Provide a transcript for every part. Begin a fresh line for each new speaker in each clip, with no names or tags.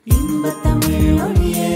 இன்பத்தமிழ் ஒளியே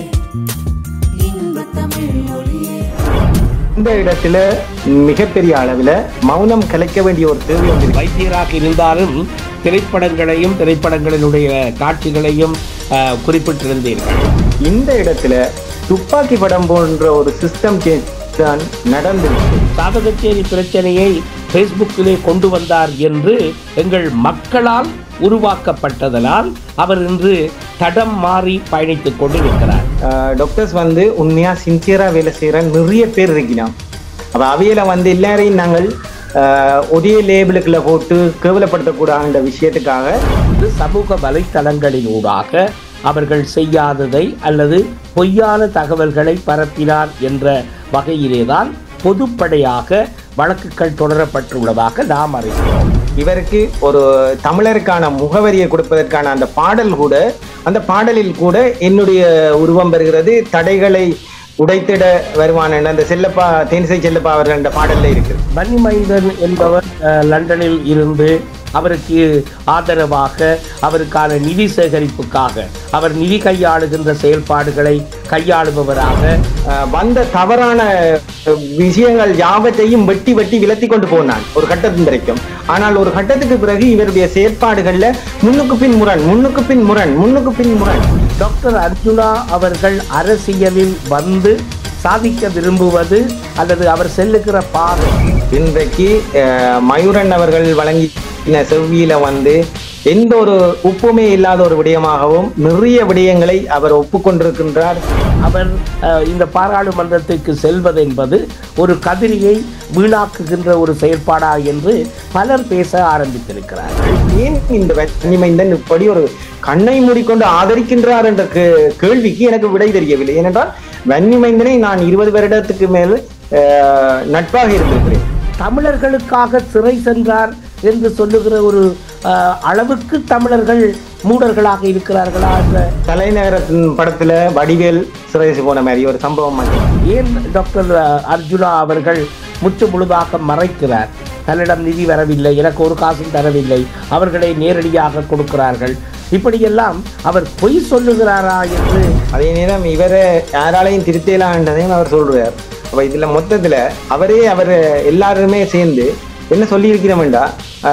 இன்பத்தமிழ் ஒளியே
இந்த இடத்துல மிகப்பெரிய அளவில் மௌனம் கலைக்க வேண்டிய ஒரு தேவை ஒன்று இருக்கு.
வைத்தியராக இருந்தாலும் திரைப்படங்களையும் திரைப்படங்களினுடைய காட்சிகளையும் அஹ், குறிப்பிட்டிருந்தீர்கள்
இந்த இடத்துல துப்பாக்கி படம் போன்ற ஒரு சிஸ்டம் சேஞ்ச் தான் நடந்திருக்கு
சாதகச்சேரி பிரச்சனையை ஃபேஸ்புக்கிலே கொண்டு வந்தார் என்று எங்கள் மக்களால் உருவாக்கப்பட்டதனால் அவர் இன்று தடம் மாறி பயணித்துக் கொண்டிருக்கிறார்
டாக்டர்ஸ் வந்து உண்மையா சின்சியரா வேலை செய்யற நிறைய பேர் இருக்கிறான் அப்ப அவையில வந்து எல்லாரையும் நாங்கள் ஆஹ், ஒரே லேபிளுக்குள்ள போட்டு கேவலப்படுத்தக்கூடாதுன்ற விஷயத்துக்காக
இது சமூக வலைத்தளங்களினூடாக அவர்கள் செய்யாததை அல்லது பொய்யான தகவல்களை பரப்பினார் என்ற வகையிலேதான் பொதுப்படையாக வழக்குகள் தொடரப்பட்டுள்ளதாக நாம் அறிகிறோம்
இவருக்கு ஒரு தமிழருக்கான முகவரியை கொடுப்பதற்கான அந்த பாடல் கூட அந்த பாடலில் கூட என்னுடைய உருவம் பெறுகிறது தடைகளை உடைத்திட வருவான் என்ற அந்த செல்லப்பா தேனிசை செல்லப்பா அவர்கள் என்ற பாடல்ல இருக்கு
பன்னிமைந்தன் என்பவர் அஹ், லண்டனில் இருந்து அவருக்கு ஆதரவாக அவருக்கான நிதி சேகரிப்புக்காக அவர் நிதி கையாளுகின்ற செயல்பாடுகளை கையாளுபவராக
அஹ், வந்த தவறான அஹ், விஷயங்கள் யாவற்றையும் வெட்டி வெட்டி விலத்தி கொண்டு போனான் ஒரு கட்டத்தின் வரைக்கும் ஆனால் ஒரு கட்டத்துக்கு பிறகு இவருடைய செயற்பாடுகள்ல முன்னுக்கு பின் முரண் முன்னுக்கு பின் முரண் முன்னுக்கு பின் முரண்
டாக்டர் அர்ஜுனா அவர்கள் அரசியலில் வந்து சாதிக்க விரும்புவது அல்லது அவர் செல்லுகிற பாதை
இன்றைக்கு அஹ், மயூரன் அவர்கள் வழங்கின செவ்வியில வந்து எந்த ஒரு உப்புமே இல்லாத ஒரு விடயமாகவும் நிறைய விடயங்களை அவர் ஒப்புக்கொண்டிருக்கின்றார்
அவர் அஹ், இந்த பாராளுமன்றத்துக்கு செல்வது என்பது ஒரு கதிரியை வீணாக்குகின்ற ஒரு செயற்பாடா என்று பலர் பேச ஆரம்பித்திருக்கிறார்கள்
ஏன் இந்த வன்னிமைந்தன் இப்படி ஒரு கண்ணை மூடிக்கொண்டு ஆதரிக்கின்றார் என்ற கே- கேள்விக்கு எனக்கு விடை தெரியவில்லை ஏனென்றால் வன்னிமைந்தனை நான் இருபது வருடத்துக்கு மேல் அஹ், நட்பாக இருந்திருக்கிறேன்
தமிழர்களுக்காக சிறை சென்றார் என்று சொல்லுகிற ஒரு அஹ், அளவுக்கு தமிழர்கள் மூடர்களாக இருக்கிறார்களா என்ற
தலைநகரத்தின் படத்துல வடிவேல் சிறைசி போன மாதிரி ஒரு சம்பவம் வந்து
ஏன் டாக்டர் அர்ஜுனா அவர்கள் முற்று முழுதாக மறைக்கிறார் தன்னிடம் நிதி வரவில்லை எனக்கு ஒரு காசும் தரவில்லை அவர்களை நேரடியாக கொடுக்கிறார்கள் இப்படியெல்லாம் அவர் பொய் சொல்லுகிறாரா என்று
அதே நேரம் இவரை யாராலையும் திருத்தலான்றதையும் அவர் சொல்றார் அப்ப இதுல மொத்தத்துல அவரே அவர் எல்லாருமே சேர்ந்து என்ன சொல்லியிருக்கிறோம்டா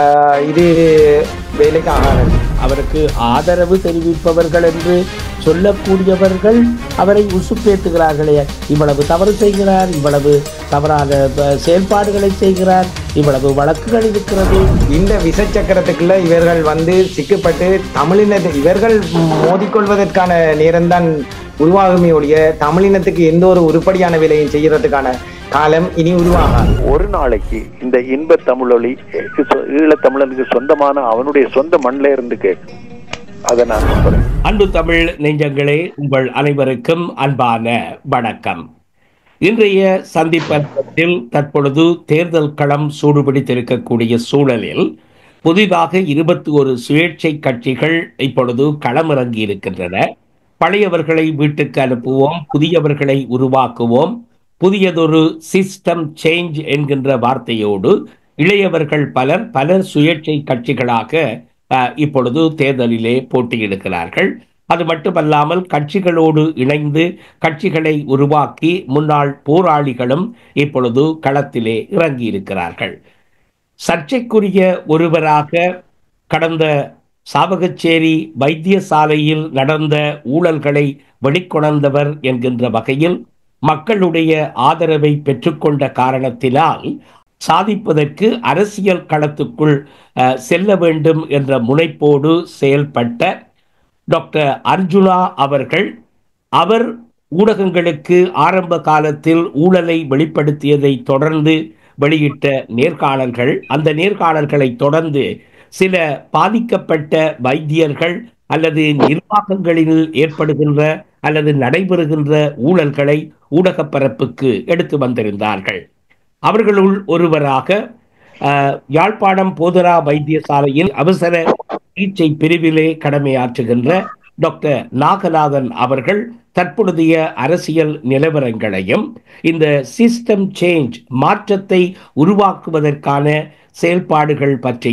இது வேலைக்கு ஆகாது
அவருக்கு ஆதரவு தெரிவிப்பவர்கள் என்று சொல்லக்கூடியவர்கள் அவரை உசுப்பேத்துகிறார்களே இவ்வளவு தவறு செய்கிறார் இவ்வளவு தவறான அஹ், செயல்பாடுகளை செய்கிறார் இவ்வளவு வழக்குகள் இருக்கிறது
இந்த விசச்சக்கரத்துக்குள்ள இவர்கள் வந்து சிக்கப்பட்டு தமிழினத்தை இவர்கள் மோதிக்கொள்வதற்கான நேரம்தான் உருவாகுமே ஒழிய தமிழினத்துக்கு எந்த ஒரு உருப்படியான வேலையும் செய்யறதுக்கான காலம் இனி உருவாகாது
ஒரு நாளைக்கு இந்த இன்ப தமிழொலி ஈழத்தமிழனுக்கு சொந்தமான அவனுடைய சொந்த மண்ணில இருந்து கேட்கும் அதை நான் நம்புறேன்
அன்பு தமிழ் நெஞ்சங்களே உங்கள் அனைவருக்கும் அன்பான வணக்கம் இன்றைய சந்திப்பத்தில் தற்பொழுது தேர்தல் களம் சூடுபிடித்திருக்கக்கூடிய சூழலில் புதிதாக இருபத்தி ஒரு சுயேட்சை கட்சிகள் இப்பொழுது களமிறங்கி இருக்கின்றன பழையவர்களை வீட்டுக்கு அனுப்புவோம் புதியவர்களை உருவாக்குவோம் புதியதொரு சிஸ்டம் சேஞ்ச் என்கின்ற வார்த்தையோடு இளையவர்கள் பலர் பலர் சுயேட்சை கட்சிகளாக அஹ், இப்பொழுது தேர்தலிலே போட்டியிடுகிறார்கள் அது மட்டுமல்லாமல் கட்சிகளோடு இணைந்து கட்சிகளை உருவாக்கி முன்னாள் போராளிகளும் இப்பொழுது களத்திலே இறங்கியிருக்கிறார்கள் சர்ச்சைக்குரிய ஒருவராக கடந்த சாவகச்சேரி வைத்தியசாலையில் நடந்த ஊழல்களை வெளிக்கொணர்ந்தவர் என்கின்ற வகையில் மக்களுடைய ஆதரவை பெற்றுக்கொண்ட காரணத்தினால் சாதிப்பதற்கு அரசியல் களத்துக்குள் அஹ், செல்ல வேண்டும் என்ற முனைப்போடு செயல்பட்ட டாக்டர் அர்ஜுனா அவர்கள் அவர் ஊடகங்களுக்கு ஆரம்ப காலத்தில் ஊழலை வெளிப்படுத்தியதை தொடர்ந்து வெளியிட்ட நேர்காணல்கள் அந்த நேர்காணல்களை தொடர்ந்து சில பாதிக்கப்பட்ட வைத்தியர்கள் அல்லது நிர்வாகங்களில் ஏற்படுகின்ற அல்லது நடைபெறுகின்ற ஊழல்களை ஊடகப் பரப்புக்கு எடுத்து வந்திருந்தார்கள் அவர்களுள் ஒருவராக அஹ், யாழ்ப்பாணம் போதரா வைத்தியசாலையின் அவசர சிகிச்சை பிரிவிலே கடமையாற்றுகின்ற டாக்டர் நாகநாதன் அவர்கள் தற்பொழுதைய அரசியல் நிலவரங்களையும் இந்த சிஸ்டம் சேஞ்ச் மாற்றத்தை உருவாக்குவதற்கான செயல்பாடுகள் பற்றியும்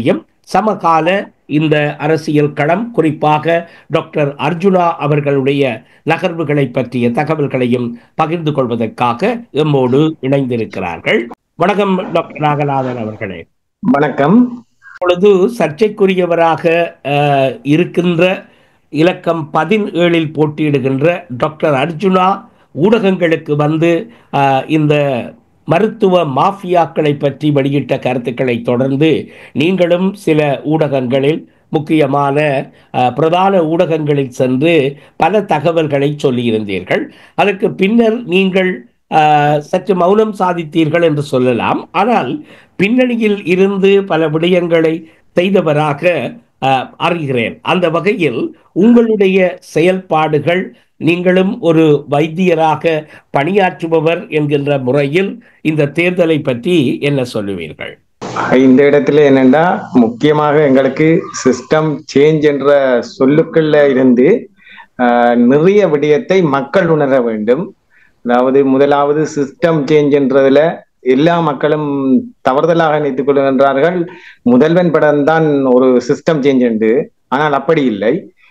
சமகால இந்த அரசியல் களம் குறிப்பாக டாக்டர் அர்ஜுனா அவர்களுடைய நகர்வுகளை பற்றிய தகவல்களையும் பகிர்ந்து கொள்வதற்காக எம்மோடு இணைந்திருக்கிறார்கள் வணக்கம் டாக்டர் நாகநாதன் அவர்களே
வணக்கம்
இப்பொழுது சர்ச்சைக்குரியவராக அஹ், இருக்கின்ற இலக்கம் பதினேழில் போட்டியிடுகின்ற டாக்டர் அர்ஜுனா ஊடகங்களுக்கு வந்து அஹ், இந்த மருத்துவ மாஃபியாக்களை பற்றி வெளியிட்ட கருத்துக்களை தொடர்ந்து நீங்களும் சில ஊடகங்களில் முக்கியமான அஹ், பிரதான ஊடகங்களில் சென்று பல தகவல்களை சொல்லியிருந்தீர்கள் அதற்கு பின்னர் நீங்கள் அஹ், சற்று மௌனம் சாதித்தீர்கள் என்று சொல்லலாம் ஆனால் பின்னணியில் இருந்து பல விடயங்களை செய்தவராக அஹ், அறிகிறேன் அந்த வகையில் உங்களுடைய செயல்பாடுகள் நீங்களும் ஒரு வைத்தியராக பணியாற்றுபவர் என்கின்ற முறையில் இந்த தேர்தலை பற்றி என்ன சொல்லுவீர்கள்
இந்த இடத்துல என்னன்னா முக்கியமாக எங்களுக்கு சிஸ்டம் சேஞ்ச் என்ற சொல்லுக்குள்ள இருந்து ஆஹ், நிறைய விடயத்தை மக்கள் உணர வேண்டும் அதாவது முதலாவது சிஸ்டம் சேஞ்ச் என்றதுல எல்லா மக்களும் தவறுதலாக நினைத்துக் கொள்கின்றார்கள் முதல்வன் படம் தான் ஒரு சிஸ்டம் சேஞ்ச் என்று ஆனால் அப்படி இல்லை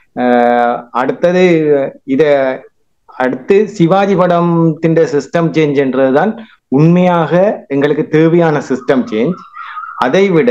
ஆஹ், அடுத்தது இத அடுத்து சிவாஜி படம் தின்ற சிஸ்டம் சேஞ்ச் என்றதுதான் உண்மையாக எங்களுக்கு தேவையான சிஸ்டம் சேஞ்ச் அதை விட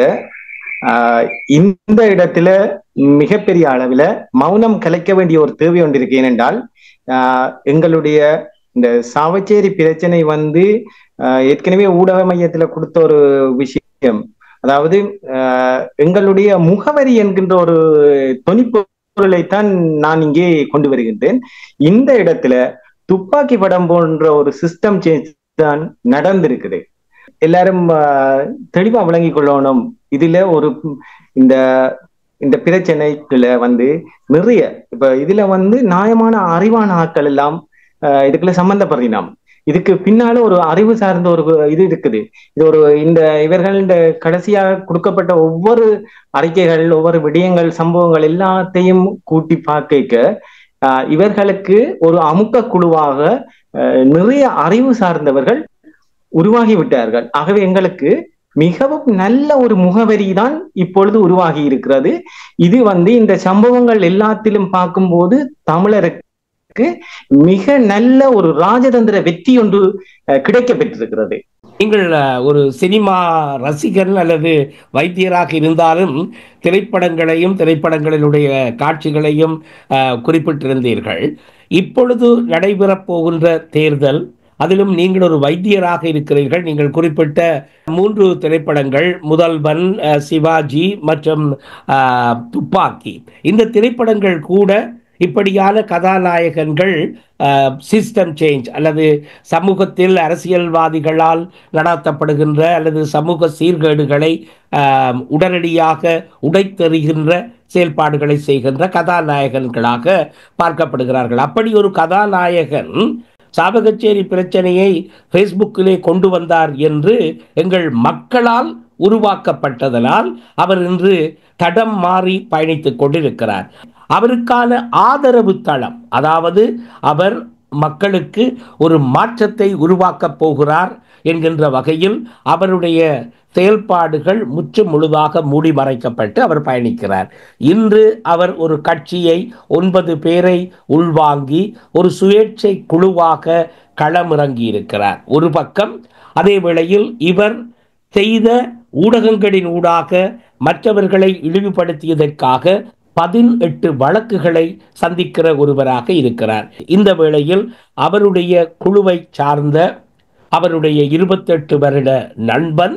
ஆஹ், இந்த இடத்துல மிகப்பெரிய அளவில் மௌனம் கலைக்க வேண்டிய ஒரு தேவை ஒன்று இருக்கு ஏனென்றால் ஆஹ், எங்களுடைய இந்த சாவச்சேரி பிரச்சனை வந்து ஆஹ், ஏற்கனவே ஊடக மையத்துல கொடுத்த ஒரு விஷயம் அதாவது ஆஹ், எங்களுடைய முகவரி என்கின்ற ஒரு தொனிப்பொருளைத்தான் நான் இங்கே கொண்டு வருகின்றேன் இந்த இடத்துல துப்பாக்கி படம் போன்ற ஒரு சிஸ்டம் சேஞ்ச் தான் நடந்திருக்குது எல்லாரும் ஆஹ், தெளிவா விளங்கிக் கொள்ளணும் இதுல ஒரு இந்த இந்த பிரச்சனைக்குள்ள வந்து நிறைய இப்ப இதுல வந்து நியாயமான அறிவான ஆட்கள் எல்லாம் ஆஹ், இதுக்குள்ள சம்பந்தப்படுறினாம் இதுக்கு பின்னால ஒரு அறிவு சார்ந்த ஒரு இது இருக்குது இது ஒரு இந்த இவர்கள் இந்த கடைசியாக கொடுக்கப்பட்ட ஒவ்வொரு அறிக்கைகள் ஒவ்வொரு விடயங்கள் சம்பவங்கள் எல்லாத்தையும் கூட்டி பார்க்க ஆஹ், இவர்களுக்கு ஒரு அமுக்க குழுவாக ஆஹ், நிறைய அறிவு சார்ந்தவர்கள் உருவாகி விட்டார்கள் ஆகவே எங்களுக்கு மிகவும் நல்ல ஒரு முகவரி தான் இப்பொழுது உருவாகி இருக்கிறது இது வந்து இந்த சம்பவங்கள் எல்லாத்திலும் பார்க்கும்போது தமிழருக்கு மிக நல்ல ஒரு ராஜதந்திர வெற்றி ஒன்று அஹ், கிடைக்கப் பெற்றிருக்கிறது
நீங்கள் அஹ், ஒரு சினிமா ரசிகன் அல்லது வைத்தியராக இருந்தாலும் திரைப்படங்களையும் திரைப்படங்களினுடைய காட்சிகளையும் அஹ், குறிப்பிட்டிருந்தீர்கள் இப்பொழுது நடைபெறப் போகின்ற தேர்தல் அதிலும் நீங்கள் ஒரு வைத்தியராக இருக்கிறீர்கள் நீங்கள் குறிப்பிட்ட மூன்று திரைப்படங்கள் முதல்வன் அஹ், சிவாஜி மற்றும் அஹ், துப்பாக்கி இந்த திரைப்படங்கள் கூட இப்படியான கதாநாயகன்கள் சிஸ்டம் சேஞ்ச் அல்லது சமூகத்தில் அரசியல்வாதிகளால் நடாத்தப்படுகின்ற அல்லது சமூக சீர்கேடுகளை ஆஹ், உடனடியாக உடைத்தெறிகின்ற செயல்பாடுகளை செய்கின்ற கதாநாயகன்களாக பார்க்கப்படுகிறார்கள் அப்படி ஒரு கதாநாயகன் சாவகச்சேரி பிரச்சனையை ஃபேஸ்புக்கிலே கொண்டு வந்தார் என்று எங்கள் மக்களால் உருவாக்கப்பட்டதனால் அவர் இன்று தடம் மாறி பயணித்துக் கொண்டிருக்கிறார் அவருக்கான ஆதரவு தளம் அதாவது அவர் மக்களுக்கு ஒரு மாற்றத்தை உருவாக்கப் போகிறார் என்கின்ற வகையில் அவருடைய செயல்பாடுகள் முற்று முழுதாக மூடி மறைக்கப்பட்டு அவர் பயணிக்கிறார் இன்று அவர் ஒரு கட்சியை ஒன்பது பேரை உள்வாங்கி ஒரு சுயேட்சை குழுவாக களமிறங்கி இருக்கிறார் ஒரு பக்கம் அதே வேளையில் இவர் செய்த ஊடகங்களின் ஊடாக மற்றவர்களை இழிவுபடுத்தியதற்காக பதினெட்டு வழக்குகளை சந்திக்கிற ஒருவராக இருக்கிறார் இந்த வேளையில் அவருடைய குழுவை சார்ந்த அவருடைய இருபத்தெட்டு வருட நண்பன்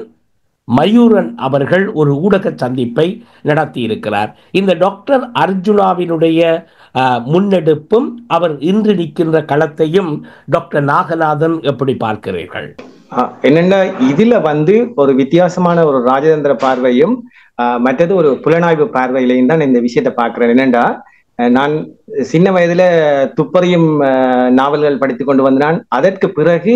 மயூரன் அவர்கள் ஒரு ஊடக சந்திப்பை நடத்தியிருக்கிறார் இந்த டாக்டர் அர்ஜுனாவினுடைய அஹ், முன்னெடுப்பும் அவர் இன்று நிற்கின்ற களத்தையும் டாக்டர் நாகநாதன் எப்படி பார்க்கிறீர்கள்
ஆஹ் என்னன்னா இதுல வந்து ஒரு வித்தியாசமான ஒரு ராஜதந்திர பார்வையும் ஆஹ் மற்றது ஒரு புலனாய்வு பார்வையிலையும் தான் இந்த விஷயத்தை பார்க்கிறேன் என்னண்டா அஹ் நான் சின்ன வயதுல துப்பறியும் ஆஹ் நாவல்கள் படித்து கொண்டு வந்தான் அதற்கு பிறகு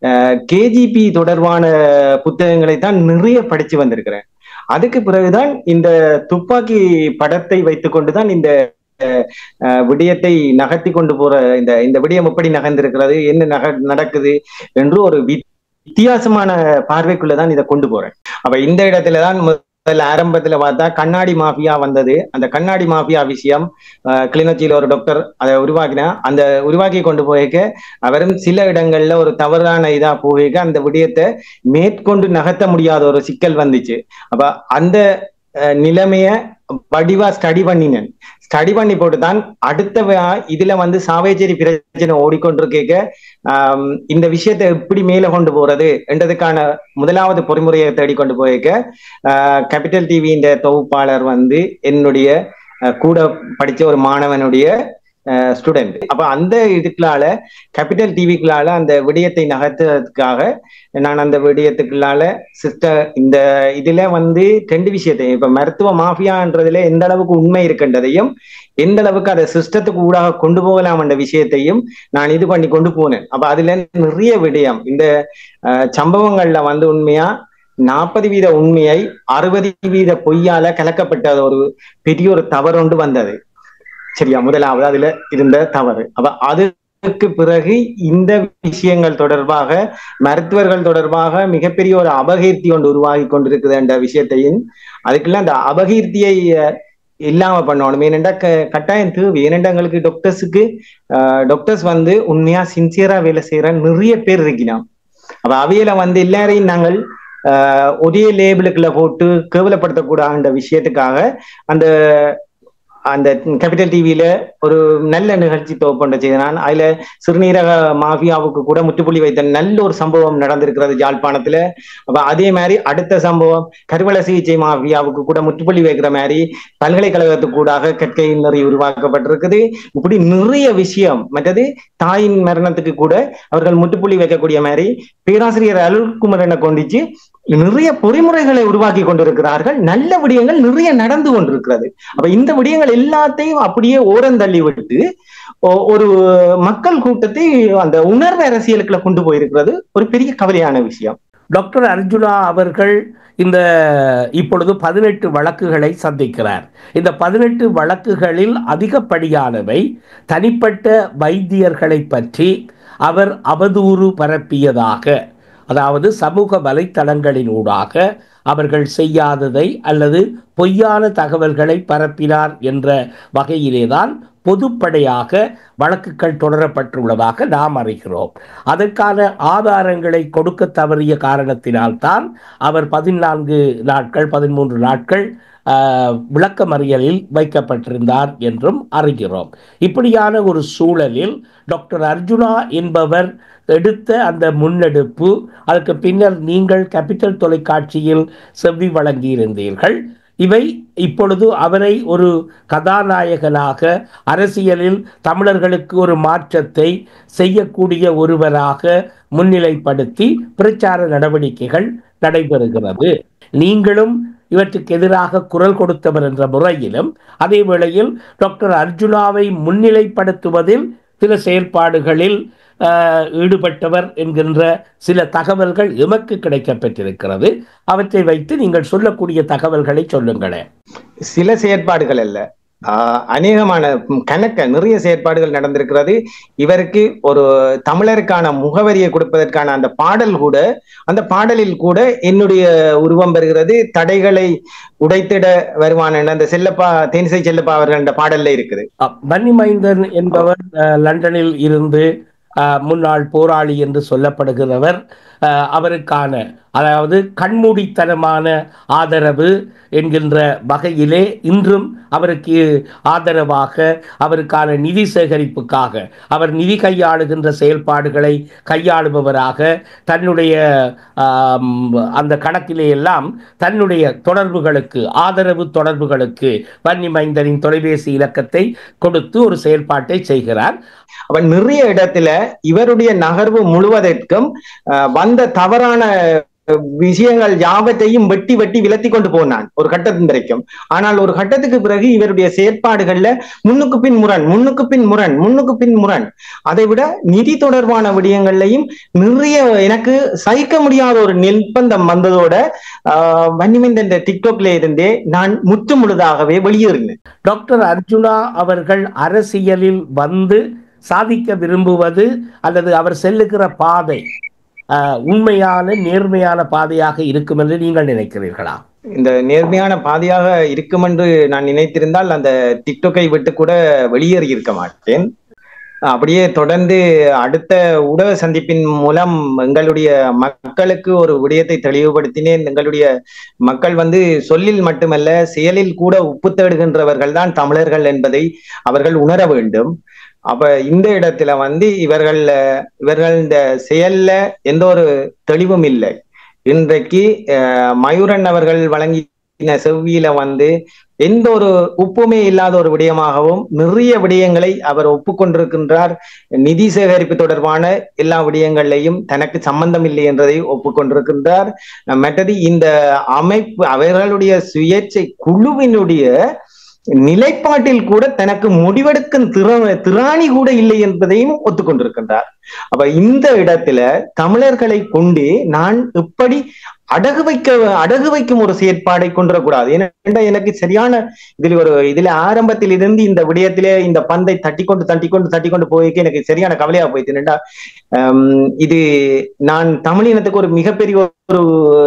கேஜிபி தொடர்பான புத்தகங்களை தான் நிறைய படிச்சு வந்திருக்கிறேன் அதுக்கு பிறகுதான் இந்த துப்பாக்கி படத்தை வைத்துக்கொண்டு தான் இந்த அஹ், விடயத்தை நகர்த்தி கொண்டு போற இந்த இந்த விடயம் எப்படி நகர்ந்திருக்கிறது என்ன நக நடக்குது என்று ஒரு வி- வித்தியாசமான பார்வைக்குள்ளதான் இதை கொண்டு போறேன் அப்ப இந்த இடத்துலதான் முதல்ல ஆரம்பத்துல பார்த்தா கண்ணாடி மாஃபியா வந்தது அந்த கண்ணாடி மாஃபியா விஷயம் அஹ், கிளிநொச்சியில ஒரு டாக்டர் அதை உருவாக்கினா அந்த உருவாக்கி கொண்டு போயிருக்க அவரும் சில இடங்கள்ல ஒரு தவறான இதா போயிருக்க அந்த விடயத்தை மேற்கொண்டு நகர்த்த முடியாத ஒரு சிக்கல் வந்துச்சு அப்ப அந்த அஹ், நிலைமைய வடிவா ஸ்டடி பண்ணினேன் ஸ்டடி பண்ணி போட்டு தான் அடுத்த வ- இதுல வந்து சாவேச்சேரி பிரச்சனை ஓடிக்கொண்டிருக்க ஆம், இந்த விஷயத்தை எப்படி மேல கொண்டு போறது என்றதுக்கான முதலாவது பொறிமுறையை தேடிக்கொண்டு போயிருக்க கேபிட்டல் டிவியின் தொகுப்பாளர் வந்து என்னுடைய அஹ், கூட படிச்ச ஒரு மாணவனுடைய ஸ்டூடெண்ட் அப்ப அந்த இதுக்குள்ளால கேபிட்டல் டிவிக்குள்ளால அந்த விடயத்தை நகர்த்துறதுக்காக நான் அந்த விடயத்துக்குள்ளால சிஸ்டர் இந்த இதுல வந்து ரெண்டு விஷயத்தை இப்ப மருத்துவ மாஃபியான்றதுல எந்த அளவுக்கு உண்மை இருக்கின்றதையும் எந்த அளவுக்கு அதை சிஸ்டத்துக்கு ஊடாக கொண்டு போகலாம் என்ற விஷயத்தையும் நான் இது பண்ணி கொண்டு போனேன் அப்ப அதுல நிறைய விடயம் இந்த அஹ், சம்பவங்கள்ல வந்து உண்மையா நாற்பது வீத உண்மையை அறுபது வீத பொய்யால கலக்கப்பட்ட ஒரு பெரிய ஒரு தவறு ஒன்று வந்தது சரியா முதலாவது அதுல இருந்த தவறு அப்ப அதுக்கு பிறகு இந்த விஷயங்கள் தொடர்பாக மருத்துவர்கள் தொடர்பாக மிகப்பெரிய ஒரு அபகீர்த்தி ஒன்று உருவாகி கொண்டிருக்குது என்ற விஷயத்தையும் அதுக்குள்ள அந்த அபகீர்த்தியை அஹ், இல்லாம பண்ணணும் ஏனென்றா க- கட்டாயம் தேவை ஏனென்றா எங்களுக்கு டாக்டர்ஸுக்கு டாக்டர்ஸ் வந்து உண்மையா சின்சியரா வேலை செய்யற நிறைய பேர் இருக்கிறோம் அப்ப அவையில வந்து எல்லாரையும் நாங்கள் ஆஹ், ஒரே லேபிளுக்குள்ள போட்டு கேவலப்படுத்தக்கூடாதுன்ற விஷயத்துக்காக அந்த அந்த கேபிட்டல் டிவியில ஒரு நல்ல நிகழ்ச்சி தொகுப்பொன்றை செய்தான் அதுல சிறுநீரக மாஃபியாவுக்கு கூட முற்றுப்புள்ளி வைத்த நல்ல ஒரு சம்பவம் நடந்திருக்கிறது யாழ்ப்பாணத்துல அப்ப அதே மாதிரி அடுத்த சம்பவம் கருவள சிகிச்சை மாஃபியாவுக்கு கூட முற்றுப்புள்ளி வைக்கிற மாதிரி பல்கலைக்கழகத்துக்கு கூடாக கற்கை நெறி உருவாக்கப்பட்டிருக்குது இப்படி நிறைய விஷயம் மற்றது தாயின் மரணத்துக்கு கூட அவர்கள் முற்றுப்புள்ளி வைக்கக்கூடிய மாதிரி பேராசிரியர் அருள்குமரனை கொண்டிச்சு நிறைய பொறிமுறைகளை உருவாக்கி கொண்டிருக்கிறார்கள் நல்ல விடயங்கள் நிறைய நடந்து கொண்டிருக்கிறது அப்ப இந்த விடயங்கள் எல்லாத்தையும் அப்படியே ஓரந்தள்ளி விட்டு ஒ- ஒரு மக்கள் கூட்டத்தை அந்த உணர்வு அரசியலுக்குள்ள கொண்டு போயிருக்கிறது ஒரு பெரிய கவலையான விஷயம்
டாக்டர் அர்ஜுனா அவர்கள் இந்த இப்பொழுது பதினெட்டு வழக்குகளை சந்திக்கிறார் இந்த பதினெட்டு வழக்குகளில் அதிகப்படியானவை தனிப்பட்ட வைத்தியர்களை பற்றி அவர் அவதூறு பரப்பியதாக அதாவது சமூக வலைத்தளங்களினூடாக அவர்கள் செய்யாததை அல்லது பொய்யான தகவல்களை பரப்பினார் என்ற வகையிலேதான் பொதுப்படையாக வழக்குகள் தொடரப்பட்டுள்ளதாக நாம் அறிகிறோம் அதற்கான ஆதாரங்களை கொடுக்க தவறிய காரணத்தினால்தான் அவர் பதினான்கு நாட்கள் பதிமூன்று நாட்கள் ஆஹ், விளக்கமறியலில் வைக்கப்பட்டிருந்தார் என்றும் அறிகிறோம் இப்படியான ஒரு சூழலில் டாக்டர் அர்ஜுனா என்பவர் எடுத்த அந்த முன்னெடுப்பு அதற்கு பின்னர் நீங்கள் கேபிட்டல் தொலைக்காட்சியில் செவ்வி வழங்கியிருந்தீர்கள் இவை இப்பொழுது அவரை ஒரு கதாநாயகனாக அரசியலில் தமிழர்களுக்கு ஒரு மாற்றத்தை செய்யக்கூடிய ஒருவராக முன்னிலைப்படுத்தி பிரச்சார நடவடிக்கைகள் நடைபெறுகிறது நீங்களும் இவற்றுக்கு எதிராக குரல் கொடுத்தவர் என்ற முறையிலும் அதே வேளையில் டாக்டர் அர்ஜுனாவை முன்னிலைப்படுத்துவதில் சில செயல்பாடுகளில் ஆஹ், ஈடுபட்டவர் என்கின்ற சில தகவல்கள் எமக்கு கிடைக்கப் பெற்றிருக்கிறது அவற்றை வைத்து நீங்கள் சொல்லக்கூடிய தகவல்களை சொல்லுங்களேன்
சில செயற்பாடுகள் அல்ல ஆஹ் அநேகமான ம், கணக்க நிறைய செயற்பாடுகள் நடந்திருக்கிறது இவருக்கு ஒரு தமிழருக்கான முகவரியை கொடுப்பதற்கான அந்த பாடல் கூட அந்த பாடலில் கூட என்னுடைய உருவம் பெறுகிறது தடைகளை உடைத்திட வருவான் என்ற அந்த செல்லப்பா தேனிசை செல்லப்பா அவர்கள் அந்த பாடல்ல இருக்குது
அ, பன்னி மைந்தன் என்பவர் அஹ், லண்டனில் இருந்து அஹ், முன்னாள் போராளி என்று சொல்லப்படுகிறவர் அஹ், அவருக்கான அதாவது கண்மூடித்தனமான ஆதரவு என்கின்ற வகையிலே இன்றும் அவருக்கு ஆதரவாக அவருக்கான நிதி சேகரிப்புக்காக அவர் நிதி கையாளுகின்ற செயல்பாடுகளை கையாளுபவராக தன்னுடைய ஆம், அந்த கணக்கிலே எல்லாம் தன்னுடைய தொடர்புகளுக்கு ஆதரவு தொடர்புகளுக்கு வன்னி மைந்தனின் தொலைபேசி இலக்கத்தை கொடுத்து ஒரு செயல்பாட்டை செய்கிறார்
அவன் நிறைய இடத்துல இவருடைய நகர்வு முழுவதற்கும் ஆஹ் வந்த தவறான அஹ், விஷயங்கள் யாவற்றையும் வெட்டி வெட்டி விலத்தி கொண்டு போனான் ஒரு கட்டத்தின் வரைக்கும் ஆனால் ஒரு கட்டத்துக்கு பிறகு இவருடைய செயற்பாடுகள்ல முன்னுக்கு பின் முரண் முன்னுக்கு பின் முரண் முன்னுக்கு பின் முரண் அதை விட நிதி தொடர்பான விடயங்கள்லையும் நிறைய எனக்கு சகிக்க முடியாத ஒரு நிர்பந்தம் வந்ததோட ஆஹ் வன்னிமைந்த டிக்டாக்ல இருந்தே நான் முற்று முழுதாகவே வெளியேறினேன்
டாக்டர் அர்ஜுனா அவர்கள் அரசியலில் வந்து சாதிக்க விரும்புவது அல்லது அவர் செல்லுகிற பாதை அஹ், உண்மையான நேர்மையான பாதையாக இருக்கும் என்று நீங்கள் நினைக்கிறீர்களா
இந்த நேர்மையான பாதையாக இருக்கும் என்று நான் நினைத்திருந்தால் அந்த டிக்டோக்கை விட்டு கூட வெளியேறி இருக்க மாட்டேன் அப்படியே தொடர்ந்து அடுத்த ஊடக சந்திப்பின் மூலம் எங்களுடைய மக்களுக்கு ஒரு விடயத்தை தெளிவுபடுத்தினேன் எங்களுடைய மக்கள் வந்து சொல்லில் மட்டுமல்ல செயலில் கூட உப்பு தேடுகின்றவர்கள் தான் தமிழர்கள் என்பதை அவர்கள் உணர வேண்டும் அப்ப இந்த இடத்துல வந்து இவர்கள் இவர்கள் இந்த செயல்ல எந்த ஒரு தெளிவும் இல்லை இன்றைக்கு அஹ், மயூரன் அவர்கள் வழங்கின செவ்வியில வந்து எந்த ஒரு உப்புமே இல்லாத ஒரு விடயமாகவும் நிறைய விடயங்களை அவர் ஒப்புக்கொண்டிருக்கின்றார் நிதி சேகரிப்பு தொடர்பான எல்லா விடயங்களையும் தனக்கு சம்பந்தம் இல்லை என்றதை ஒப்புக்கொண்டிருக்கின்றார் மற்றது இந்த அமைப்பு அவர்களுடைய சுயேட்சை குழுவினுடைய நிலைப்பாட்டில் கூட தனக்கு முடிவெடுக்கும் திற திராணி கூட இல்லை என்பதையும் ஒத்துக்கொண்டிருக்கின்றார் அப்ப இந்த இடத்துல தமிழர்களை கொண்டு நான் எப்படி அடகு வைக்க அடகு வைக்கும் ஒரு செயற்பாடை கொண்டுவரக்கூடாது ஏனென்றா எனக்கு சரியான இதில் ஒரு இதுல ஆரம்பத்தில் இருந்து இந்த விடயத்திலே இந்த பந்தை தட்டி கொண்டு தட்டி கொண்டு தட்டி கொண்டு போய்க்கு எனக்கு சரியான கவலையா போயிட்டு என்னடா ஹம், இது நான் தமிழினத்துக்கு ஒரு மிகப்பெரிய ஒரு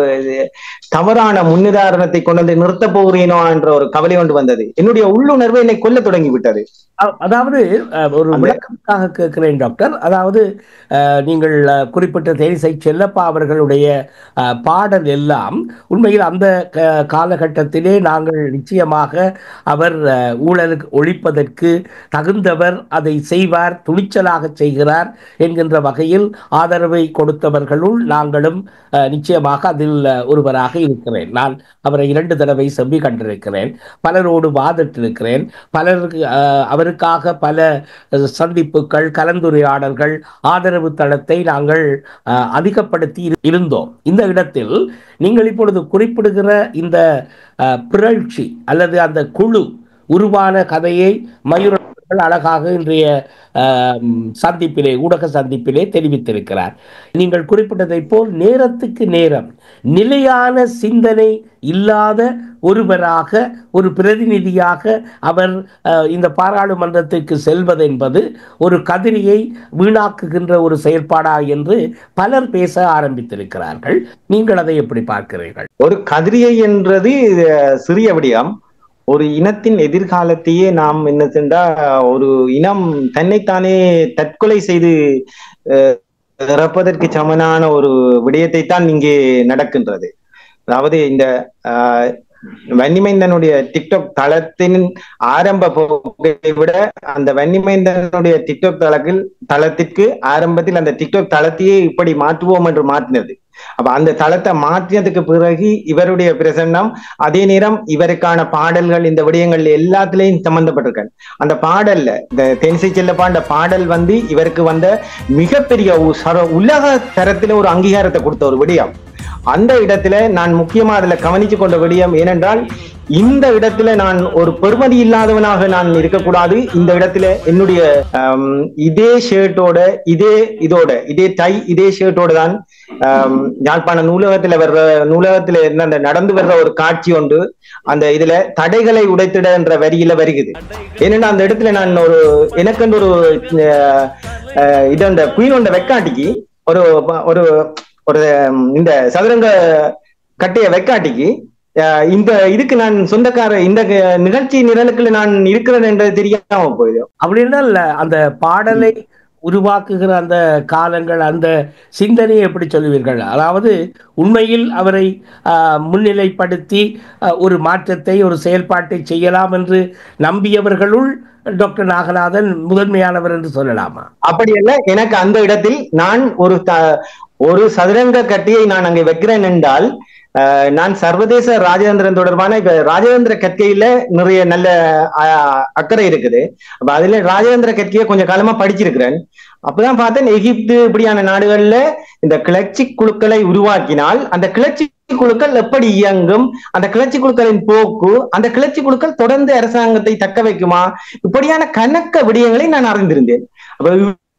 தவறான முன்னுதாரணத்தை கொண்டு வந்து நிறுத்த போகிறேனோ என்ற ஒரு கவலை கொண்டு வந்தது என்னுடைய உள்ளுணர்வு என்னை கொல்ல தொடங்கி விட்டது
அ- அதாவது அஹ், ஒரு
அந்த-
விளக்கத்துக்காக கேட்கிறேன் டாக்டர் அதாவது அஹ், நீங்கள் அஹ், குறிப்பிட்ட தேனிசை செல்லப்பா அவர்களுடைய அஹ், பாடல் எல்லாம் உண்மையில் அந்த க- காலகட்டத்திலே நாங்கள் நிச்சயமாக அவர் அஹ், ஊழலுக்கு ஒழிப்பதற்கு தகுந்தவர் அதை செய்வார் துணிச்சலாக செய்கிறார் என்கின்ற வகையில் ஆதரவை கொடுத்தவர்களுள் நாங்களும் அஹ், நிச்சயமாக அதில் அஹ், ஒருவராக இருக்கிறேன் நான் அவரை இரண்டு தடவை செவ்வி கண்டிருக்கிறேன் பலரோடு வாதிட்டிருக்கிறேன் பலருக்கு அஹ், அவருக்காக பல அஹ், சந்திப்புகள் கலந்துரையாடல்கள் ஆதரவு தளத்தை நாங்கள் அஹ், அதிகப்படுத்தி இரு- இருந்தோம் இந்த இடத்தில் நீங்கள் இப்பொழுது குறிப்பிடுகிற இந்த அஹ், பிறழ்ச்சி அல்லது அந்த குழு உருவான கதையை மயூரன் அவர்கள் அழகாக இன்றைய அஹ், சந்திப்பிலே ஊடக சந்திப்பிலே தெரிவித்திருக்கிறார் நீங்கள் குறிப்பிட்டதைப் போல் நேரத்துக்கு நேரம் நிலையான சிந்தனை இல்லாத ஒருவராக ஒரு பிரதிநிதியாக அவர் அஹ், இந்த பாராளுமன்றத்திற்கு செல்வது என்பது ஒரு கதிரியை வீணாக்குகின்ற ஒரு செயல்பாடா என்று பலர் பேச ஆரம்பித்திருக்கிறார்கள் நீங்கள் அதை எப்படி பார்க்கிறீர்கள்
ஒரு கதிரியை என்றது அஹ், சிறிய விடயம் ஒரு இனத்தின் எதிர்காலத்தையே நாம் என்ன சென்றா ஒரு இனம் தன்னைத்தானே தற்கொலை செய்து அஹ், இறப்பதற்கு சமனான ஒரு விடயத்தை தான் இங்கே நடக்கின்றது அதாவது இந்த ஆஹ், வன்னிமைந்தனுடைய டிக்டாக் தளத்தின் ஆரம்ப போக்கை விட அந்த வன்னிமைந்தனுடைய டிக்டாக் தளத்தில் தளத்திற்கு ஆரம்பத்தில் அந்த டிக்டாக் தளத்தையே இப்படி மாற்றுவோம் என்று மாற்றினது அப்ப அந்த தளத்தை மாற்றினதுக்கு பிறகு இவருடைய பிரசன்னம் அதே நேரம் இவருக்கான பாடல்கள் இந்த விடயங்கள் எல்லாத்துலயும் சம்பந்தப்பட்டிருக்க அந்த பாடல்ல இந்த தென்சை செல்லப்பாண்ட பாடல் வந்து இவருக்கு வந்த மிகப்பெரிய ஒரு சர- உலக தரத்துல ஒரு அங்கீகாரத்தை கொடுத்த ஒரு விடயம் அந்த இடத்துல நான் முக்கியமா அதுல கவனிச்சு கொண்ட விடயம் ஏனென்றால் இந்த இடத்துல நான் ஒரு பெருமதி இல்லாதவனாக நான் இருக்கக்கூடாது இந்த இடத்துல என்னுடைய ஆம், இதே ஷர்ட்டோட இதே இதோட இதே டை இதே ஷர்ட்டோட தான் ஆம், யாழ்ப்பாண நூலகத்துல வர்ற நூலகத்துல இருந்த அந்த நடந்து வர்ற ஒரு காட்சி உண்டு அந்த இதுல தடைகளை உடைத்திட என்ற வரியில வருகுது ஏன்னா அந்த இடத்துல நான் ஒரு எனக்கென்று ஒரு அஹ், அஹ், இது அந்த குயினோட வெக்காட்டிக்கு ஒரு ஒரு ஒரு ம், இந்த சதுரங்க கட்டைய வெக்காட்டிக்கு அஹ், இந்த இதுக்கு நான் சொந்தக்கார இந்த க- நிகழ்ச்சி நிரலுக்குள்ள நான் இருக்கிறேன் என்றது தெரியாம போயிடும்
அப்படி என்றால் அந்த பாடலை உருவாக்குகிற அந்த காலங்கள் அந்த சிந்தனையை எப்படி சொல்லுவீர்கள் அதாவது உண்மையில் அவரை ஆஹ், முன்னிலைப்படுத்தி ஆஹ், ஒரு மாற்றத்தை ஒரு செயல்பாட்டை செய்யலாம் என்று நம்பியவர்களுள் டாக்டர் நாகநாதன் முதன்மையானவர் என்று சொல்லலாமா
அப்படி அல்ல எனக்கு அந்த இடத்தில் நான் ஒரு த- ஒரு சதுரங்க கட்டியை நான் அங்கே வைக்கிறேன் என்றால் அஹ், நான் சர்வதேச ராஜேந்திரன் தொடர்பான இப்ப ராஜேந்திர கற்கையில நிறைய நல்ல அஹ், அக்கறை இருக்குது அப்ப அதுல ராஜேந்திர கற்கையை கொஞ்சம் காலமா படிச்சிருக்கிறேன் அப்பதான் பார்த்தேன் எகிப்து இப்படியான நாடுகள்ல இந்த கிளர்ச்சி குழுக்களை உருவாக்கினால் அந்த கிளர்ச்சி குழுக்கள் எப்படி இயங்கும் அந்த கிளர்ச்சி குழுக்களின் போக்கு அந்த கிளர்ச்சி குழுக்கள் தொடர்ந்து அரசாங்கத்தை தக்க வைக்குமா இப்படியான கணக்க விடயங்களை நான் அறிந்திருந்தேன் அப்ப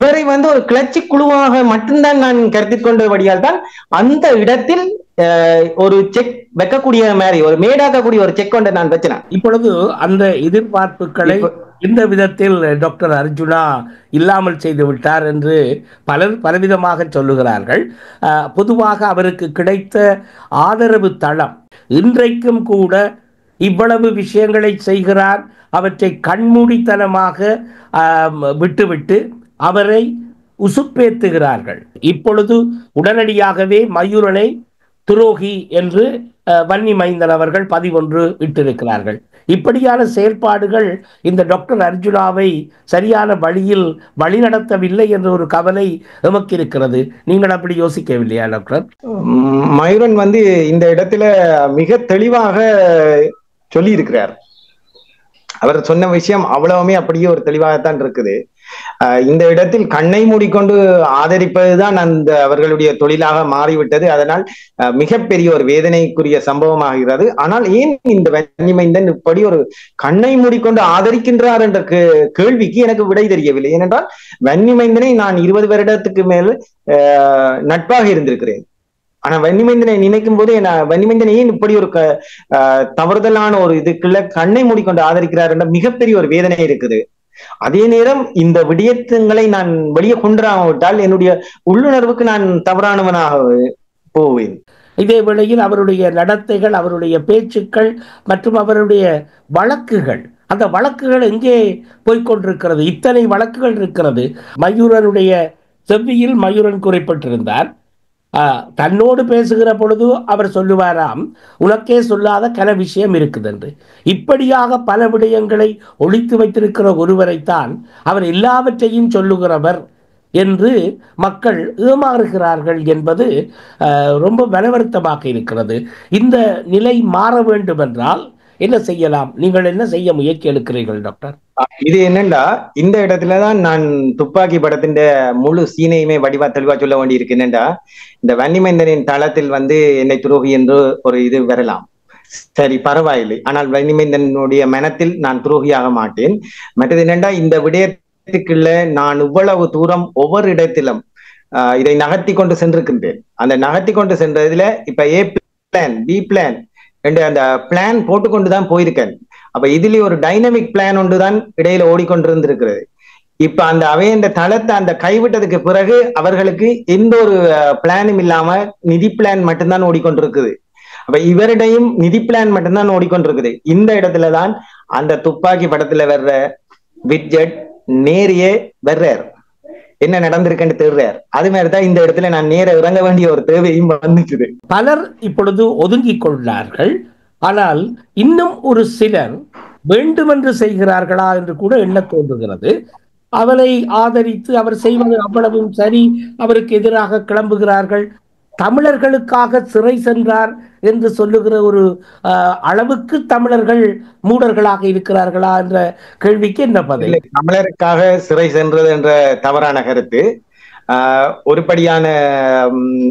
இவரை வந்து ஒரு கிளர்ச்சி குழுவாக மட்டும்தான் நான் கருத்தில் கொண்டபடியால் தான் அந்த இடத்தில் அஹ், ஒரு செக் வைக்கக்கூடிய மாதிரி ஒரு மேடாக்கக்கூடிய ஒரு செக் கொண்டு நான் வச்சினேன்
இப்பொழுது அந்த எதிர்பார்ப்புகளை
இப்ப-
இந்த விதத்தில் டாக்டர் அர்ஜுனா இல்லாமல் செய்து விட்டார் என்று பலர் பலவிதமாக சொல்லுகிறார்கள் அஹ், பொதுவாக அவருக்கு கிடைத்த ஆதரவு தளம் இன்றைக்கும் கூட இவ்வளவு விஷயங்களை செய்கிறார் அவற்றை கண்மூடித்தனமாக ஆம், விட்டுவிட்டு அவரை உசுப்பேத்துகிறார்கள் இப்பொழுது உடனடியாகவே மயூரனை துரோகி என்று அஹ், வன்னி மைந்தன் அவர்கள் பதிவொன்று இட்டிருக்கிறார்கள் இப்படியான செயல்பாடுகள் இந்த டாக்டர் அர்ஜுனாவை சரியான வழியில் வழிநடத்தவில்லை என்ற ஒரு கவலை எமக்கு இருக்கிறது நீங்கள் அப்படி யோசிக்கவில்லையா டாக்டர்
உம், மயூரன் வந்து இந்த இடத்துல மிக தெளிவாக சொல்லி இருக்கிறார் அவர் சொன்ன விஷயம் அவ்வளவுமே அப்படியே ஒரு தெளிவாகத்தான் இருக்குது அஹ் இந்த இடத்தில் கண்ணை மூடிக்கொண்டு ஆதரிப்பதுதான் அந்த அவர்களுடைய தொழிலாக மாறிவிட்டது அதனால் அஹ், மிகப்பெரிய ஒரு வேதனைக்குரிய சம்பவமாகிறது ஆனால் ஏன் இந்த வன்னிமைந்தன் இப்படி ஒரு கண்ணை மூடிக்கொண்டு ஆதரிக்கின்றார் என்ற கே- கேள்விக்கு எனக்கு விடை தெரியவில்லை ஏனென்றால் வன்னிமைந்தனை நான் இருபது வருடத்துக்கு மேல் அஹ், நட்பாக இருந்திருக்கிறேன் ஆனா வன்னிமைந்தனை நினைக்கும் போது நான் வன்னிமைந்தனை ஏன் இப்படி ஒரு க- ஆஹ் தவறுதலான ஒரு இதுக்குள்ள கண்ணை மூடிக்கொண்டு ஆதரிக்கிறார் என்ற மிகப்பெரிய ஒரு வேதனை இருக்குது அதே நேரம் இந்த விடயத்துங்களை நான் வெளியே கொண்டுராவிட்டால் என்னுடைய உள்ளுணர்வுக்கு நான் தவறானவனாக போவேன்
இதே வேளையில் அவருடைய நடத்தைகள் அவருடைய பேச்சுக்கள் மற்றும் அவருடைய வழக்குகள் அந்த வழக்குகள் எங்கே போய்க்கொண்டிருக்கிறது இத்தனை வழக்குகள் இருக்கிறது மயூரனுடைய செவ்வியில் மயூரன் குறிப்பிட்டிருந்தார் ஆஹ், தன்னோடு பேசுகிற பொழுது அவர் சொல்லுவாராம் உனக்கே சொல்லாத கன விஷயம் இருக்குது என்று இப்படியாக பல விடயங்களை ஒழித்து வைத்திருக்கிற ஒருவரைத்தான் அவர் எல்லாவற்றையும் சொல்லுகிறவர் என்று மக்கள் ஏமாறுகிறார்கள் என்பது அஹ், ரொம்ப பலவருத்தமாக இருக்கிறது இந்த நிலை மாற வேண்டும் என்றால் என்ன செய்யலாம் நீங்கள் என்ன செய்ய முயற்சி எடுக்கிறீர்கள் டாக்டர்
இது என்னண்டா இந்த இடத்துலதான் நான் துப்பாக்கி படத்தின் முழு சீனையுமே வடிவா தெளிவா சொல்ல வேண்டியிருக்கு என்னண்டா இந்த வன்னிமைந்தனின் தளத்தில் வந்து என்னை துரோகி என்று ஒரு இது வரலாம் சரி பரவாயில்லை ஆனால் வன்னிமைந்தனுடைய மனத்தில் நான் துரோகியாக மாட்டேன் மற்றது என்னண்டா இந்த விடயத்துக்குள்ள நான் இவ்வளவு தூரம் ஒவ்வொரு இடத்திலும் ஆஹ், இதை நகர்த்தி கொண்டு சென்றிருக்கின்றேன் அந்த நகர்த்தி கொண்டு சென்றதுல இப்ப ஏ பிளான் பி பிளான் ரெண்டு அந்த பிளான் போட்டுக்கொண்டு தான் போயிருக்கேன் அப்ப இதுல ஒரு டைனமிக் பிளான் ஒன்று தான் இடையில ஓடிக்கொண்டிருந்திருக்கிறது இப்ப அந்த அவை இந்த தளத்தை அந்த கைவிட்டதுக்கு பிறகு அவர்களுக்கு எந்த ஒரு பிளானும் இல்லாம நிதி பிளான் மட்டும்தான் ஓடிக்கொண்டிருக்குது அப்ப இவரிடையும் நிதி பிளான் மட்டும்தான் ஓடிக்கொண்டிருக்குது இந்த இடத்துல தான் அந்த துப்பாக்கி படத்துல வர்ற விட்ஜெட் நேரியே வர்றார் என்ன நடந்திருக்குன்னு தேடுறார் அது மாதிரிதான் இந்த இடத்துல நான் நேர இறங்க வேண்டிய ஒரு தேவையும் வந்துச்சுது
பலர் இப்பொழுது ஒதுங்கிக் கொள்ளார்கள் ஆனால் இன்னும் ஒரு சிலர் வேண்டுமென்று செய்கிறார்களா என்று கூட எண்ண தோன்றுகிறது அவரை ஆதரித்து அவர் செய்வது அவ்வளவும் சரி அவருக்கு எதிராக கிளம்புகிறார்கள் தமிழர்களுக்காக சிறை சென்றார் என்று சொல்லுகிற ஒரு ஆஹ், அளவுக்கு தமிழர்கள் மூடர்களாக இருக்கிறார்களா என்ற கேள்விக்கு என்ன பதில்
இல்லை, தமிழருக்காக சிறை சென்றது என்ற தவறான கருத்து ஆஹ் ஒருபடியான ம்,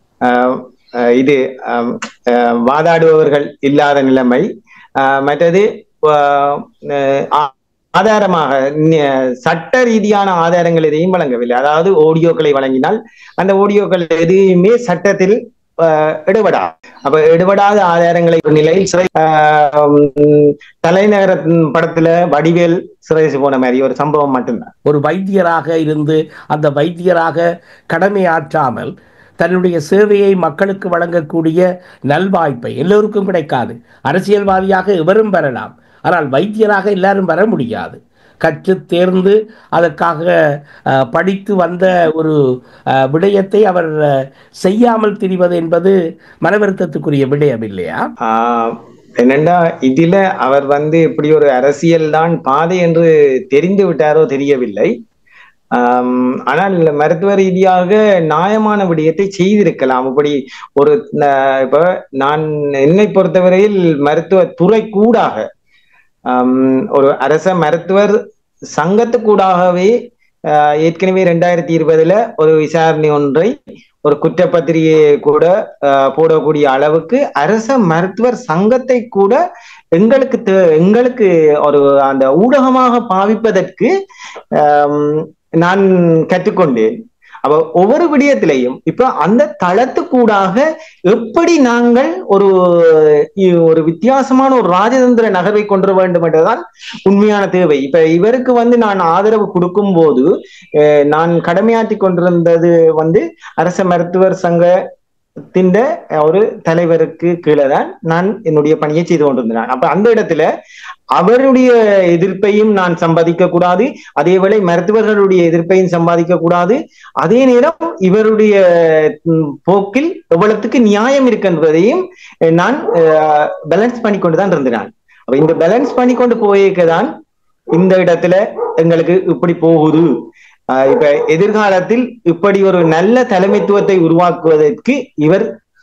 ஆஹ் ஆஹ் இது ஆம், ஆஹ் வாதாடுபவர்கள் இல்லாத நிலைமை ஆஹ் மற்றது ஆஹ் ஆஹ் ஆதாரமாக ந- சட்ட ரீதியான ஆதாரங்கள் எதையும் வழங்கவில்லை அதாவது ஆடியோக்களை வழங்கினால் அந்த ஆடியோக்கள் எதுவுமே சட்டத்தில் ஆஹ் எடுபடா அப்ப எடுபடாத ஆதாரங்களை ஒரு நிலையில் சிறை ஆஹ் உம், தலைநகர படத்துல வடிவேல் சிறை போன மாதிரி ஒரு சம்பவம் மட்டும்தான்
ஒரு வைத்தியராக இருந்து அந்த வைத்தியராக கடமை ஆற்றாமல் தன்னுடைய சேவையை மக்களுக்கு வழங்கக்கூடிய நல்வாய்ப்பை எல்லோருக்கும் கிடைக்காது அரசியல்வாதியாக எவரும் வரலாம் ஆனால் வைத்தியராக எல்லாரும் வர முடியாது கற்று தேர்ந்து அதற்காக அஹ், படித்து வந்த ஒரு அஹ், விடயத்தை அவர் அஹ், செய்யாமல் திரிவது என்பது மனவருத்தத்துக்குரிய விடயம் இல்லையா
ஆஹ் என்னண்டா இதுல அவர் வந்து இப்படி ஒரு அரசியல் தான் பாதை என்று தெரிந்து விட்டாரோ தெரியவில்லை ஆம், ஆனால் மருத்துவ ரீதியாக நியாயமான விடயத்தை செய்திருக்கலாம் அப்படி ஒரு ந- இப்ப நான் என்னை பொறுத்தவரையில் மருத்துவ துறை கூடாக ஆம், ஒரு அரச மருத்துவர் சங்கத்துக்கூடாகவே ஆஹ், ஏற்கனவே ரெண்டாயிரத்தி இருபதுல ஒரு விசாரணை ஒன்றை ஒரு குற்றப்பத்திரிகையை கூட ஆஹ், போடக்கூடிய அளவுக்கு அரச மருத்துவர் சங்கத்தை கூட எங்களுக்கு தே- எங்களுக்கு ஒரு அந்த ஊடகமாக பாவிப்பதற்கு ஆம், நான் கற்றுக்கொண்டேன் அப்ப ஒவ்வொரு விடயத்திலையும் இப்ப அந்த தளத்துக்கூடாக எப்படி நாங்கள் ஒரு இ- ஒரு வித்தியாசமான ஒரு ராஜதந்திர நகர்வை கொண்டு வர வேண்டும் என்றுதான் உண்மையான தேவை இப்ப இவருக்கு வந்து நான் ஆதரவு கொடுக்கும் போது அஹ், நான் கடமையாற்றி கொண்டிருந்தது வந்து அரச மருத்துவர் சங்க திண்ட ஒரு தலைவருக்கு கீழே தான் நான் என்னுடைய பணியை செய்து கொண்டிருந்தேன் அப்ப அந்த இடத்துல அவருடைய எதிர்ப்பையும் நான் சம்பாதிக்க கூடாது அதேவேளை மருத்துவர்களுடைய எதிர்ப்பையும் சம்பாதிக்க கூடாது அதே நேரம் இவருடைய ம், போக்கில் எவ்வளவுக்கு நியாயம் இருக்கின்றதையும் அஹ், நான் பேலன்ஸ் பண்ணி கொண்டு தான் இருந்தேன் அப்ப இந்த பேலன்ஸ் பண்ணி கொண்டு போயிருக்கதான் இந்த இடத்துல எங்களுக்கு இப்படி போகுது ஆஹ் இப்ப எதிர்காலத்தில் இப்படி ஒரு நல்ல தலைமைத்துவத்தை உருவாக்குவதற்கு இவர்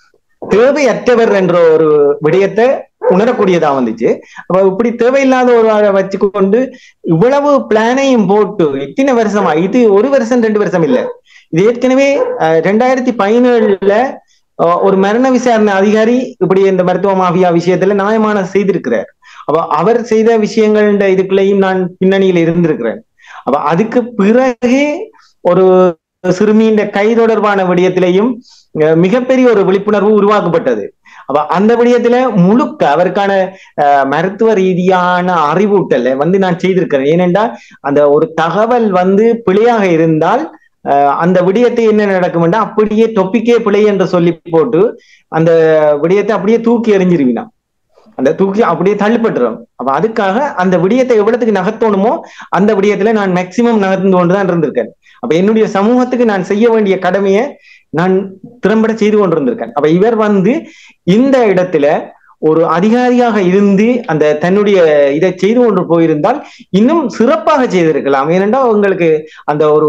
தேவையற்றவர் என்ற ஒரு விடயத்தை உணரக்கூடியதா வந்துச்சு அப்ப இப்படி தேவையில்லாத ஒரு ஆளை வச்சுக்கொண்டு இவ்வளவு பிளானையும் போட்டு இத்தனை வருஷமா இது ஒரு வருஷம் ரெண்டு வருஷம் இல்ல இது ஏற்கனவே அஹ், ரெண்டாயிரத்தி பதினேழுல அஹ், ஒரு மரண விசாரணை அதிகாரி இப்படி இந்த மருத்துவ மாஃபியா விஷயத்துல நியாயமான செய்திருக்கிறார் அப்ப அவர் செய்த விஷயங்கள் இதுக்குள்ளேயும் நான் பின்னணியில் இருந்திருக்கிறேன் அப்ப அதுக்கு பிறகு ஒரு சிறுமியின் கை தொடர்பான விடயத்திலையும் அஹ், மிகப்பெரிய ஒரு விழிப்புணர்வு உருவாக்கப்பட்டது அப்ப அந்த விடயத்துல முழுக்க அவருக்கான அஹ், மருத்துவ ரீதியான அறிவூட்டலை வந்து நான் செய்திருக்கிறேன் ஏனென்றால் அந்த ஒரு தகவல் வந்து பிழையாக இருந்தால் அஹ், அந்த விடயத்தை என்ன நடக்கும்னா அப்படியே தொப்பிக்கே பிழை என்று சொல்லி போட்டு அந்த விடயத்தை அப்படியே தூக்கி எறிஞ்சிருவினா அந்த தூக்கி அப்படியே தள்ளிப்பட்டுரும் அப்ப அதுக்காக அந்த விடயத்தை எவ்வளவுக்கு நகர்த்தணுமோ அந்த விடயத்துல நான் மேக்சிமம் நகர்ந்து கொண்டுதான் இருந்திருக்கேன் அப்ப என்னுடைய சமூகத்துக்கு நான் செய்ய வேண்டிய கடமையை நான் திறம்பட செய்து கொண்டிருந்திருக்கேன் அப்ப இவர் வந்து இந்த இடத்துல ஒரு அதிகாரியாக இருந்து அந்த தன்னுடைய இதை செய்து கொண்டு போயிருந்தால் இன்னும் சிறப்பாக செய்திருக்கலாம் ஏனென்றால் உங்களுக்கு அந்த ஒரு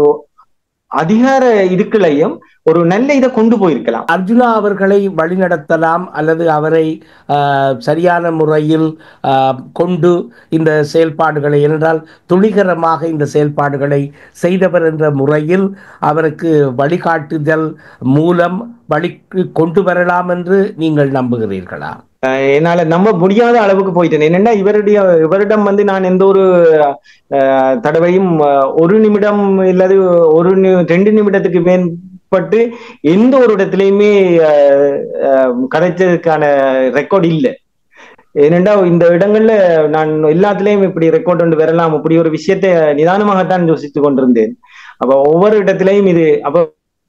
அதிகார இதுக்குள்ளையும் ஒரு நல்ல இதை கொண்டு போயிருக்கலாம்
அர்ஜுனா அவர்களை வழிநடத்தலாம் அல்லது அவரை ஆஹ், சரியான முறையில் ஆஹ், கொண்டு இந்த செயல்பாடுகளை என்றால் துணிகரமாக இந்த செயல்பாடுகளை செய்தவர் என்ற முறையில் அவருக்கு வழிகாட்டுதல் மூலம் வழி கொண்டு வரலாம் என்று நீங்கள் நம்புகிறீர்களா
அஹ் என்னால நம்ப முடியாத அளவுக்கு போயிட்டேன் என்னன்னா இவருடைய இவரிடம் வந்து நான் எந்த ஒரு அஹ், தடவையும் அஹ், ஒரு நிமிடம் இல்லது ஒரு நி- ரெண்டு நிமிடத்துக்கு மேற்பட்டு எந்த ஒரு இடத்துலயுமே அஹ், அஹ், கதைச்சதுக்கான ரெக்கார்ட் இல்லை ஏனென்றா இந்த இடங்கள்ல நான் எல்லாத்துலயும் இப்படி ரெக்கார்ட் கொண்டு வரலாம் இப்படி ஒரு விஷயத்தை நிதானமாகத்தான் யோசித்து கொண்டிருந்தேன் அப்ப ஒவ்வொரு இடத்திலையும் இது அப்போ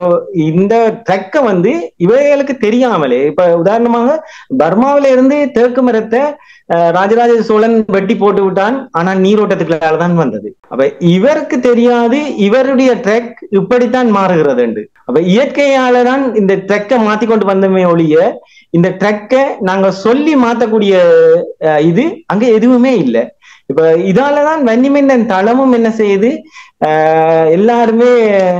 இந்த ட்ரக்க வந்து இவைகளுக்கு தெரியாமலே இப்ப உதாரணமாக பர்மாவில இருந்து தேக்கு மரத்தை அஹ், ராஜராஜ சோழன் வெட்டி போட்டு விட்டான் ஆனா நீரோட்டத்துக்குள்ளால தான் வந்தது அப்ப இவருக்கு தெரியாது இவருடைய ட்ரெக் இப்படித்தான் மாறுகிறது என்று அப்ப இயற்கையால தான் இந்த ட்ரெக்கை மாத்தி கொண்டு வந்தமே ஒழிய இந்த ட்ரெக்கை நாங்க சொல்லி மாத்தக்கூடிய அஹ், இது அங்க எதுவுமே இல்லை இப்ப இதாலதான் வன்னிமன்னன் தளமும் என்ன செய்யுது அஹ், எல்லாருமே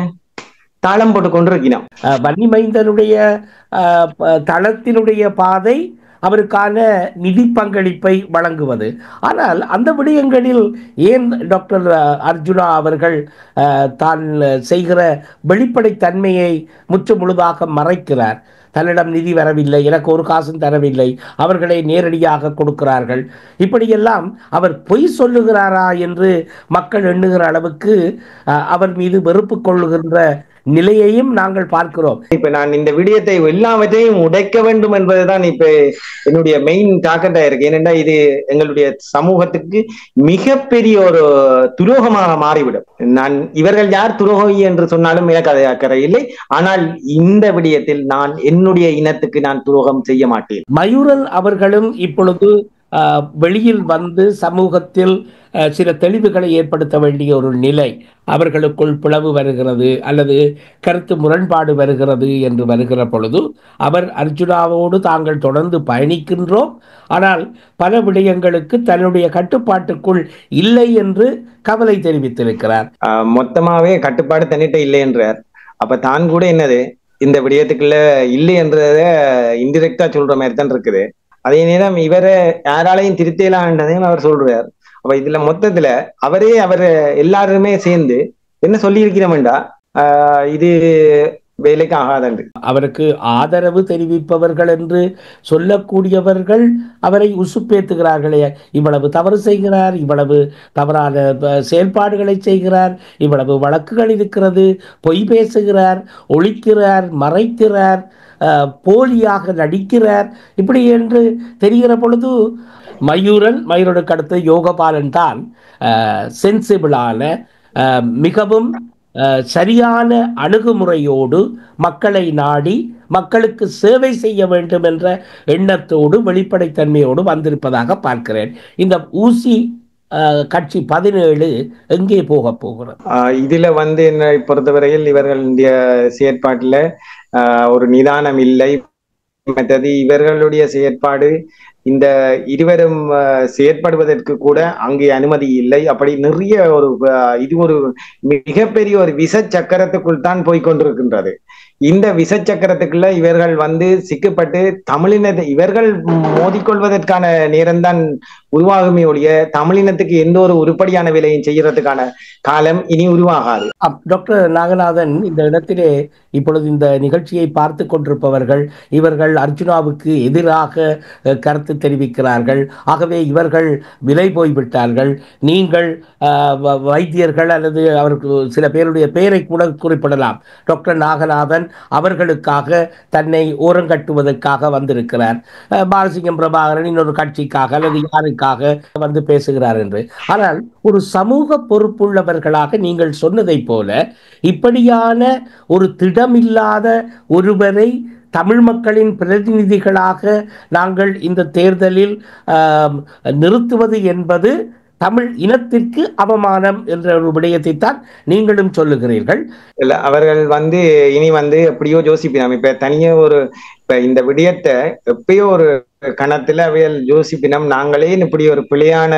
தாளம் போட்டு கொண்டிருக்கிறோம்
அஹ், வன்னிமைந்தனுடைய அஹ், ப- தளத்தினுடைய பாதை அவருக்கான நிதி பங்களிப்பை வழங்குவது ஆனால் அந்த விடயங்களில் ஏன் டாக்டர் அஹ், அர்ஜுனா அவர்கள் அஹ், தான் செய்கிற வெளிப்படைத்தன்மையை முற்று முழுதாக மறைக்கிறார் தன்னிடம் நிதி வரவில்லை எனக்கு ஒரு காசும் தரவில்லை அவர்களை நேரடியாக கொடுக்கிறார்கள் இப்படியெல்லாம் அவர் பொய் சொல்லுகிறாரா என்று மக்கள் எண்ணுகிற அளவுக்கு அஹ், அவர் மீது வெறுப்பு கொள்ளுகின்ற நிலையையும் நாங்கள் பார்க்கிறோம்
இப்ப நான் இந்த விடயத்தை எல்லாவற்றையும் உடைக்க வேண்டும் என்பதுதான் இப்ப என்னுடைய மெயின் டார்கெட்டா இருக்கு ஏனென்றா இது எங்களுடைய சமூகத்துக்கு மிகப்பெரிய ஒரு துரோகமாக மாறிவிடும் நான் இவர்கள் யார் துரோகி என்று சொன்னாலும் எனக்கு அதை அக்கறை இல்லை ஆனால் இந்த விடயத்தில் நான் என்னுடைய இனத்துக்கு நான் துரோகம் செய்ய மாட்டேன்
மயூரன் அவர்களும் இப்பொழுது அஹ், வெளியில் வந்து சமூகத்தில் அஹ், சில தெளிவுகளை ஏற்படுத்த வேண்டிய ஒரு நிலை அவர்களுக்குள் பிளவு வருகிறது அல்லது கருத்து முரண்பாடு வருகிறது என்று வருகிற பொழுது அவர் அர்ஜுனாவோடு தாங்கள் தொடர்ந்து பயணிக்கின்றோம் ஆனால் பல விடயங்களுக்கு தன்னுடைய கட்டுப்பாட்டுக்குள் இல்லை என்று கவலை தெரிவித்திருக்கிறார்
ஆஹ் மொத்தமாவே கட்டுப்பாடு தன்னிட்ட இல்லை என்றார் அப்ப தான் கூட என்னது இந்த விடயத்துக்குள்ள இல்லை என்றத இன்டிரெக்டா சொல்ற மாதிரி தான் இருக்குது அதே நேரம் இவரை யாராலையும் திருத்தலான்றதையும் அவர் சொல்றார் அப்ப இதுல மொத்தத்துல அவரே அவர் எல்லாருமே சேர்ந்து என்ன சொல்லி இருக்கிறோம்டா இது வேலைக்கு ஆகாதன்று
அவருக்கு ஆதரவு தெரிவிப்பவர்கள் என்று சொல்லக்கூடியவர்கள் அவரை உசுப்பேத்துகிறார்களே இவ்வளவு தவறு செய்கிறார் இவ்வளவு தவறான ப- செயல்பாடுகளை செய்கிறார் இவ்வளவு வழக்குகள் இருக்கிறது பொய் பேசுகிறார் ஒழிக்கிறார் மறைக்கிறார் அஹ், போலியாக நடிக்கிறார் இப்படி என்று தெரிகிற பொழுது மயூரன் மயூரனுக்கு அடுத்த யோகபாலன் தான் சென்சிபிளான மிகவும் அஹ், சரியான அணுகுமுறையோடு மக்களை நாடி மக்களுக்கு சேவை செய்ய வேண்டும் என்ற எண்ணத்தோடு வெளிப்படைத்தன்மையோடு வந்திருப்பதாக பார்க்கிறேன் இந்த ஊசி அஹ், கட்சி பதினேழு எங்கே போக போகிறது
ஆஹ் இதுல வந்து என்னை பொறுத்தவரையில் இவர்களுடைய செயற்பாட்டுல ஆஹ் ஒரு நிதானம் இல்லை மற்றது இவர்களுடைய செயற்பாடு இந்த இருவரும் ஆஹ் செயற்படுவதற்கு கூட அங்கே அனுமதி இல்லை அப்படி நிறைய ஒரு ஆஹ் இது ஒரு மிகப்பெரிய ஒரு விச சக்கரத்துக்குள் தான் போய்கொண்டிருக்கின்றது இந்த விச சக்கரத்துக்குள்ள இவர்கள் வந்து சிக்கப்பட்டு தமிழினத்தை இவர்கள் மோதிக்கொள்வதற்கான நேரம்தான் உருவாகுமே ஒழிய தமிழினத்துக்கு எந்த ஒரு உருப்படியான வேலையும் செய்யறதுக்கான காலம் இனி உருவாகாது
அப்- டாக்டர் நாகநாதன் இந்த இடத்திலே இப்பொழுது இந்த நிகழ்ச்சியை பார்த்து கொண்டிருப்பவர்கள் இவர்கள் அர்ஜுனாவுக்கு எதிராக அஹ், கருத்து தெரிவிக்கிறார்கள் ஆகவே இவர்கள் விலை போய்விட்டார்கள் நீங்கள் அஹ், வ- வைத்தியர்கள் அல்லது அவருக்கு சில பேருடைய பெயரை கூட குறிப்பிடலாம் டாக்டர் நாகநாதன் அவர்களுக்காக தன்னை ஓரங்கட்டுவதற்காக வந்திருக்கிறார் அஹ், பாலசிங்கம் பிரபாகரன் இன்னொரு கட்சிக்காக அல்லது யாருக்காக வந்து பேசுகிறார் என்று ஆனால் ஒரு சமூக பொறுப்புள்ளவர்களாக நீங்கள் சொன்னதைப் போல இப்படியான ஒரு திடமில்லாத ஒருவரை தமிழ் மக்களின் பிரதிநிதிகளாக நாங்கள் இந்த தேர்தலில் ஆம், நிறுத்துவது என்பது தமிழ் இனத்திற்கு அவமானம் என்ற ஒரு விடயத்தை தான் நீங்களும் சொல்லுகிறீர்கள்
இல்ல அவர்கள் வந்து இனி வந்து எப்படியோ யோசிப்பினம் இப்ப தனியா ஒரு இப்ப இந்த விடயத்தை எப்பயோ ஒரு கணத்துல அவையல் யோசிப்பினம் நாங்களே இப்படி ஒரு பிழையான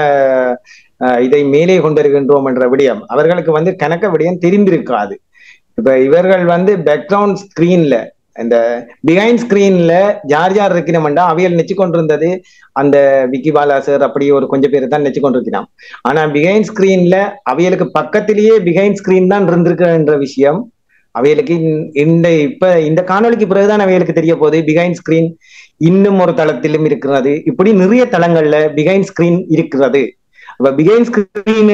அஹ், இதை மேலே கொண்டிருக்கின்றோம் என்ற விடயம் அவர்களுக்கு வந்து கணக்க விடயம் தெரிந்திருக்காது இப்ப இவர்கள் வந்து பேக்ரவுண்ட் ஸ்கிரீன்ல இந்த பிஹைண்ட் ஸ்கிரீன்ல யார் யார் இருக்கிறோம்டா அவையல் நெச்சு கொண்டிருந்தது அந்த விக்கி பாலா சார் அப்படி ஒரு கொஞ்சம் பேர் தான் நெச்சு கொண்டிருக்கிறான் ஆனா பிஹைண்ட் ஸ்கிரீன்ல அவைகளுக்கு பக்கத்திலேயே பிஹைண்ட் ஸ்கிரீன் தான் இருந்திருக்குன்ற விஷயம் அவைகளுக்கு இந்த- இந்த இப்ப இந்த காணொளிக்கு பிறகுதான் அவைகளுக்கு தெரிய போகுது பிஹைண்ட் ஸ்கிரீன் இன்னும் ஒரு தளத்திலும் இருக்கிறது இப்படி நிறைய தளங்கள்ல பிஹைண்ட் ஸ்கிரீன் இருக்கிறது அப்ப பிஹைண்ட் ஸ்கிரீன்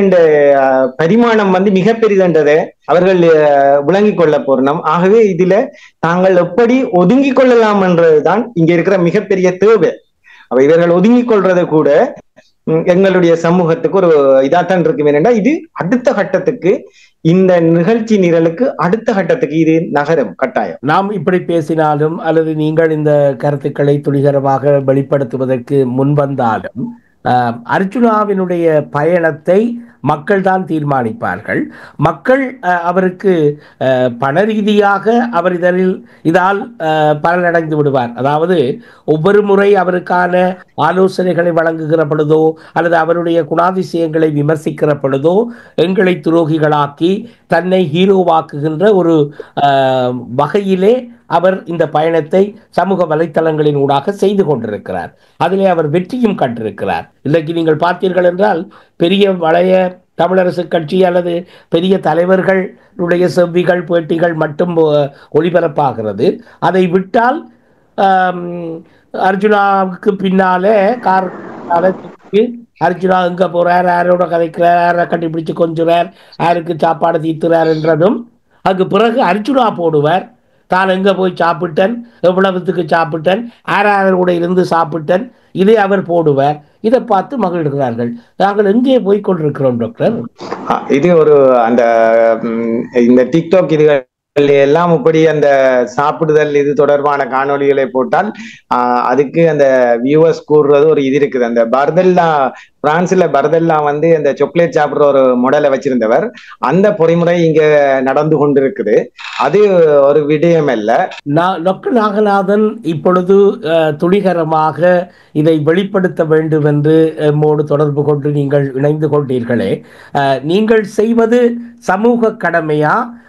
பரிமாணம் வந்து மிக பெரிதுன்றதை அவர்கள் அஹ், விளங்கிக் கொள்ள போறணும் ஆகவே இதுல தாங்கள் எப்படி ஒதுங்கிக் கொள்ளலாம் என்றதுதான் இங்க இருக்கிற மிகப்பெரிய தேவை அப்ப இவர்கள் ஒதுங்கிக் கொள்றதை கூட ம், எங்களுடைய சமூகத்துக்கு ஒரு இதாத்தான் இருக்கு என்னன்னா இது அடுத்த கட்டத்துக்கு இந்த நிகழ்ச்சி நிரலுக்கு அடுத்த கட்டத்துக்கு இது நகரும் கட்டாயம்
நாம் இப்படி பேசினாலும் அல்லது நீங்கள் இந்த கருத்துக்களை துணிகரமாக வெளிப்படுத்துவதற்கு முன்வந்தாலும் ஆஹ், அர்ஜுனாவினுடைய பயணத்தை மக்கள் தான் தீர்மானிப்பார்கள் மக்கள் அஹ், அவருக்கு அஹ், பண ரீதியாக அவர் இதனில் இதால் அஹ், பலனடைந்து விடுவார் அதாவது ஒவ்வொரு முறை அவருக்கான ஆலோசனைகளை வழங்குகிற பொழுதோ அல்லது அவருடைய குணாதிசயங்களை விமர்சிக்கிற பொழுதோ எங்களை துரோகிகளாக்கி தன்னை ஹீரோவாக்குகின்ற ஒரு ஆஹ், வகையிலே அவர் இந்த பயணத்தை சமூக வலைத்தளங்களின் ஊடாக செய்து கொண்டிருக்கிறார் அதிலே அவர் வெற்றியும் கண்டிருக்கிறார் இன்றைக்கு நீங்கள் பார்த்தீர்கள் என்றால் பெரிய வளைய தமிழரசு கட்சி அல்லது பெரிய தலைவர்களுடைய செவ்விகள் பேட்டிகள் மட்டும் ஒ- ஒளிபரப்பாகிறது அதை விட்டால் ஆம், அர்ஜுனாவுக்கு பின்னாலே கார் பின்னாலே சுத்தி அர்ஜுனா எங்க போறார் யாரோட கதைக்கிறார் யாரை கட்டிப்பிடிச்சு கொஞ்சுறார் யாருக்கு சாப்பாடு தீத்துறார் என்றதும் அதுக்கு பிறகு அர்ஜுனா போடுவார் தான் எங்க போய் சாப்பிட்டேன் எவ்வளவுத்துக்கு சாப்பிட்டேன் யார் யார் கூட இருந்து சாப்பிட்டேன் இதை அவர் போடுவார் இதை பார்த்து மகிழ்கிறார்கள் நாங்கள் எங்கே போய் கொண்டிருக்கிறோம் டாக்டர்
அஹ் இது ஒரு அந்த ம், இந்த டிக்டாக் இதுகள் எல்லாம் இப்படி அந்த சாப்பிடுதல் இது தொடர்பான காணொளிகளை போட்டால் ஆஹ் அதுக்கு அந்த வியூவர்ஸ் கூறுறது ஒரு இது இருக்குது அந்த பர்தல்லா பிரான்ஸ்ல பர்தல்லா வந்து அந்த சாக்லேட் சாப்பிடுற ஒரு மாடலை வச்சிருந்தவர் அந்த பொறிமுறை இங்க நடந்து கொண்டிருக்குது அது ஒரு விடயம் அல்ல
நா- டாக்டர் நாகநாதன் இப்பொழுது அஹ், துணிகரமாக இதை வெளிப்படுத்த வேண்டும் என்று எம்மோடு தொடர்பு கொண்டு நீங்கள் இணைந்து கொண்டீர்களே அஹ், நீங்கள் செய்வது சமூக கடமையா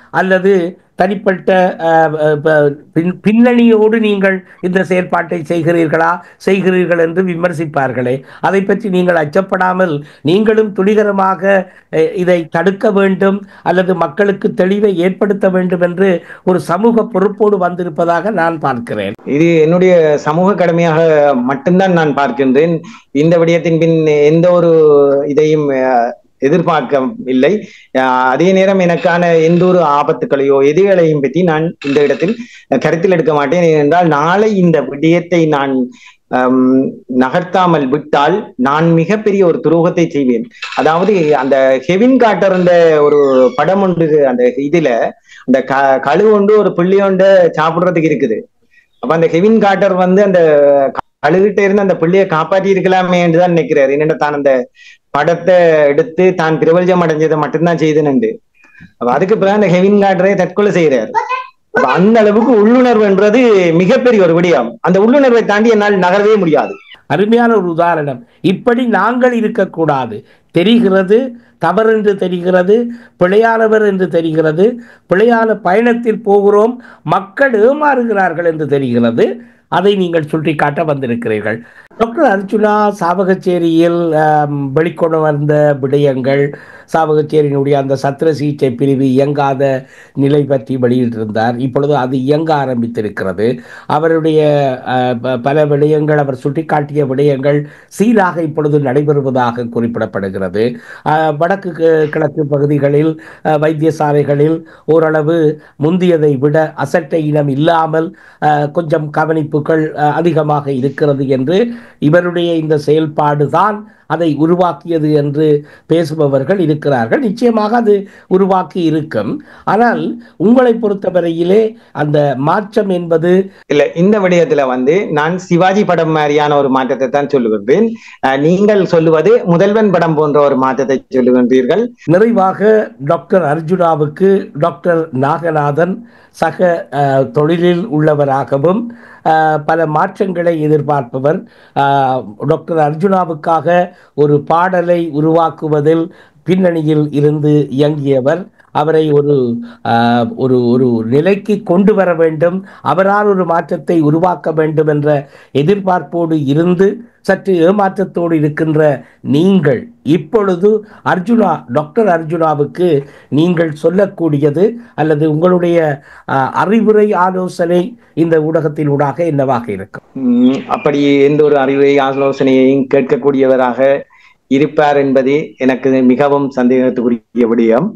அல்லது தனிப்பட்ட அஹ், அஹ், ப- பின்- பின்னணியோடு நீங்கள் இந்த செயற்பாட்டை செய்கிறீர்களா செய்கிறீர்கள் என்று விமர்சிப்பார்களே அதை பற்றி நீங்கள் அச்சப்படாமல் நீங்களும் துணிகரமாக அஹ், இதை தடுக்க வேண்டும் அல்லது மக்களுக்கு தெளிவை ஏற்படுத்த வேண்டும் என்று ஒரு சமூக பொறுப்போடு வந்திருப்பதாக நான் பார்க்கிறேன்
இது என்னுடைய சமூக கடமையாக மட்டும்தான் நான் பார்க்கின்றேன் இந்த விடயத்தின் பின் எந்த ஒரு இதையும் அஹ், எதிர்பார்க்க இல்லை அஹ், அதே நேரம் எனக்கான எந்த ஒரு ஆபத்துக்களையோ எதிர்களையும் பற்றி நான் இந்த இடத்தில் கருத்தில் எடுக்க மாட்டேன் ஏனென்றால் நாளை இந்த விடயத்தை நான் ஹம், நகர்த்தாமல் விட்டால் நான் மிகப்பெரிய ஒரு துரோகத்தை செய்வேன் அதாவது அந்த ஹெவின் காட்டர் அந்த ஒரு படம் ஒன்று அந்த இதுல அந்த க கழு ஒன்று ஒரு புள்ளி ஒன்று சாப்பிடுறதுக்கு இருக்குது அப்ப அந்த கெவின் கார்ட்டர் வந்து அந்த கழுகிட்ட இருந்து அந்த பிள்ளையை காப்பாற்றி இருக்கலாமே என்றுதான் நினைக்கிறாரு என்னென்ன தான் அந்த படத்தை எடுத்து தான் பிரபல்ஜம் அடைஞ்சதை மட்டும்தான் செய்தனண்டு அப்ப அதுக்கு பிறகு அந்த கெவின் கார்ட்டரை தற்கொலை செய்யறாரு அப்ப அந்த அளவுக்கு உள்ளுணர்வுன்றது மிகப்பெரிய ஒரு விடயம் அந்த உள்ளுணர்வை தாண்டி என்னால் நகரவே முடியாது
அருமையான ஒரு உதாரணம் இப்படி நாங்கள் இருக்கக்கூடாது தெரிகிறது தவறென்று தெரிகிறது பிழையானவர் என்று தெரிகிறது பிழையான பயணத்தில் போகிறோம் மக்கள் ஏமாறுகிறார்கள் என்று தெரிகிறது அதை நீங்கள் சுட்டிக்காட்ட வந்திருக்கிறீர்கள் டாக்டர் அர்ஜுனா சாவகச்சேரியில் ஆம், வெளிக்கொண்டு வந்த விடயங்கள் சாவகச்சேரியினுடைய அந்த சத்திர சிகிச்சை பிரிவு இயங்காத நிலை பற்றி வெளியிட்டிருந்தார் இப்பொழுது அது இயங்க ஆரம்பித்திருக்கிறது அவருடைய அஹ், ப- பல விடயங்கள் அவர் சுட்டிக்காட்டிய விடயங்கள் சீராக இப்பொழுது நடைபெறுவதாக குறிப்பிடப்படுகிறது அஹ், வடக்கு கி- கிழக்கு பகுதிகளில் அஹ், வைத்தியசாலைகளில் ஓரளவு முந்தியதை விட அசட்டை இனம் இல்லாமல் அஹ், கொஞ்சம் கவனிப்புகள் அஹ், அதிகமாக இருக்கிறது என்று இவருடைய இந்த செயல்பாடு தான் அதை உருவாக்கியது என்று பேசுபவர்கள் இருக்கிறார்கள் நிச்சயமாக அது உருவாக்கி இருக்கும் ஆனால் உங்களை பொறுத்தவரையிலே அந்த மாற்றம் என்பது
இல்ல இந்த விடயத்துல வந்து நான் சிவாஜி படம் மாதிரியான ஒரு மாற்றத்தை தான் சொல்லுகின்றேன் அஹ் நீங்கள் சொல்லுவது முதல்வன் படம் போன்ற ஒரு மாற்றத்தை சொல்லுகின்றீர்கள்
நிறைவாக டாக்டர் அர்ஜுனாவுக்கு டாக்டர் நாகநாதன் சக அஹ், தொழிலில் உள்ளவராகவும் அஹ், பல மாற்றங்களை எதிர்பார்ப்பவர் அஹ், டாக்டர் அர்ஜுனாவுக்காக ஒரு பாடலை உருவாக்குவதில் பின்னணியில் இருந்து இயங்கியவர் அவரை ஒரு ஆஹ், ஒரு ஒரு நிலைக்கு கொண்டு வர வேண்டும் அவரால் ஒரு மாற்றத்தை உருவாக்க வேண்டும் என்ற எதிர்பார்ப்போடு இருந்து சற்று ஏமாற்றத்தோடு இருக்கின்ற நீங்கள் இப்பொழுது அர்ஜுனா டாக்டர் அர்ஜுனாவுக்கு நீங்கள் சொல்லக்கூடியது அல்லது உங்களுடைய ஆஹ், அறிவுரை ஆலோசனை இந்த ஊடகத்தின் ஊடாக என்னவாக இருக்கும்
உம் அப்படி எந்த ஒரு அறிவுரை ஆலோசனையையும் கேட்கக்கூடியவராக இருப்பார் என்பதே எனக்கு மிகவும் சந்தேகத்துக்குரிய விடயம்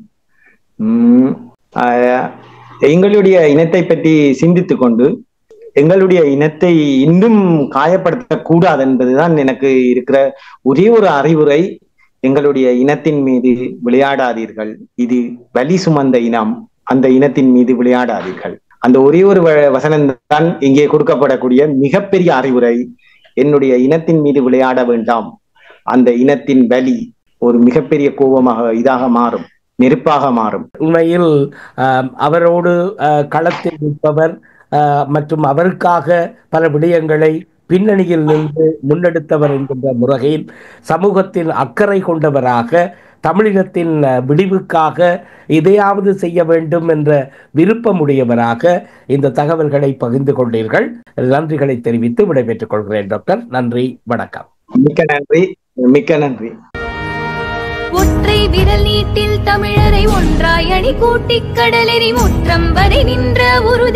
உம் ஆஹ் எங்களுடைய இனத்தை பற்றி சிந்தித்துக் கொண்டு எங்களுடைய இனத்தை இன்னும் காயப்படுத்தக் கூடாது என்பதுதான் எனக்கு இருக்கிற ஒரே ஒரு அறிவுரை எங்களுடைய இனத்தின் மீது விளையாடாதீர்கள் இது வலி சுமந்த இனம் அந்த இனத்தின் மீது விளையாடாதீர்கள் அந்த ஒரே ஒரு வ- வசனம் தான் இங்கே கொடுக்கப்படக்கூடிய மிகப்பெரிய அறிவுரை என்னுடைய இனத்தின் மீது விளையாட வேண்டாம் அந்த இனத்தின் வலி ஒரு மிகப்பெரிய கோபமாக இதாக மாறும் நெருப்பாக மாறும்
உண்மையில் ஆம், அவரோடு ஆஹ், களத்தில் நிற்பவர் ஆஹ், மற்றும் அவருக்காக பல விடயங்களை பின்னணியில் நின்று முன்னெடுத்தவர் என்கின்ற முறையில் சமூகத்தில் அக்கறை கொண்டவராக தமிழினத்தின் அஹ், விடிவுக்காக எதையாவது செய்ய வேண்டும் என்ற விருப்பமுடையவராக இந்த தகவல்களை பகிர்ந்து கொண்டீர்கள் நன்றிகளை தெரிவித்து விடைபெற்றுக் கொள்கிறேன் டாக்டர் நன்றி வணக்கம்
மிக்க நன்றி மிக்க நன்றி
ஒற்றை விரல் நீட்டில் தமிழரை ஒன்றாய் அணி கூட்டிக் கடலெறி முற்றம் வரை நின்ற ஒரு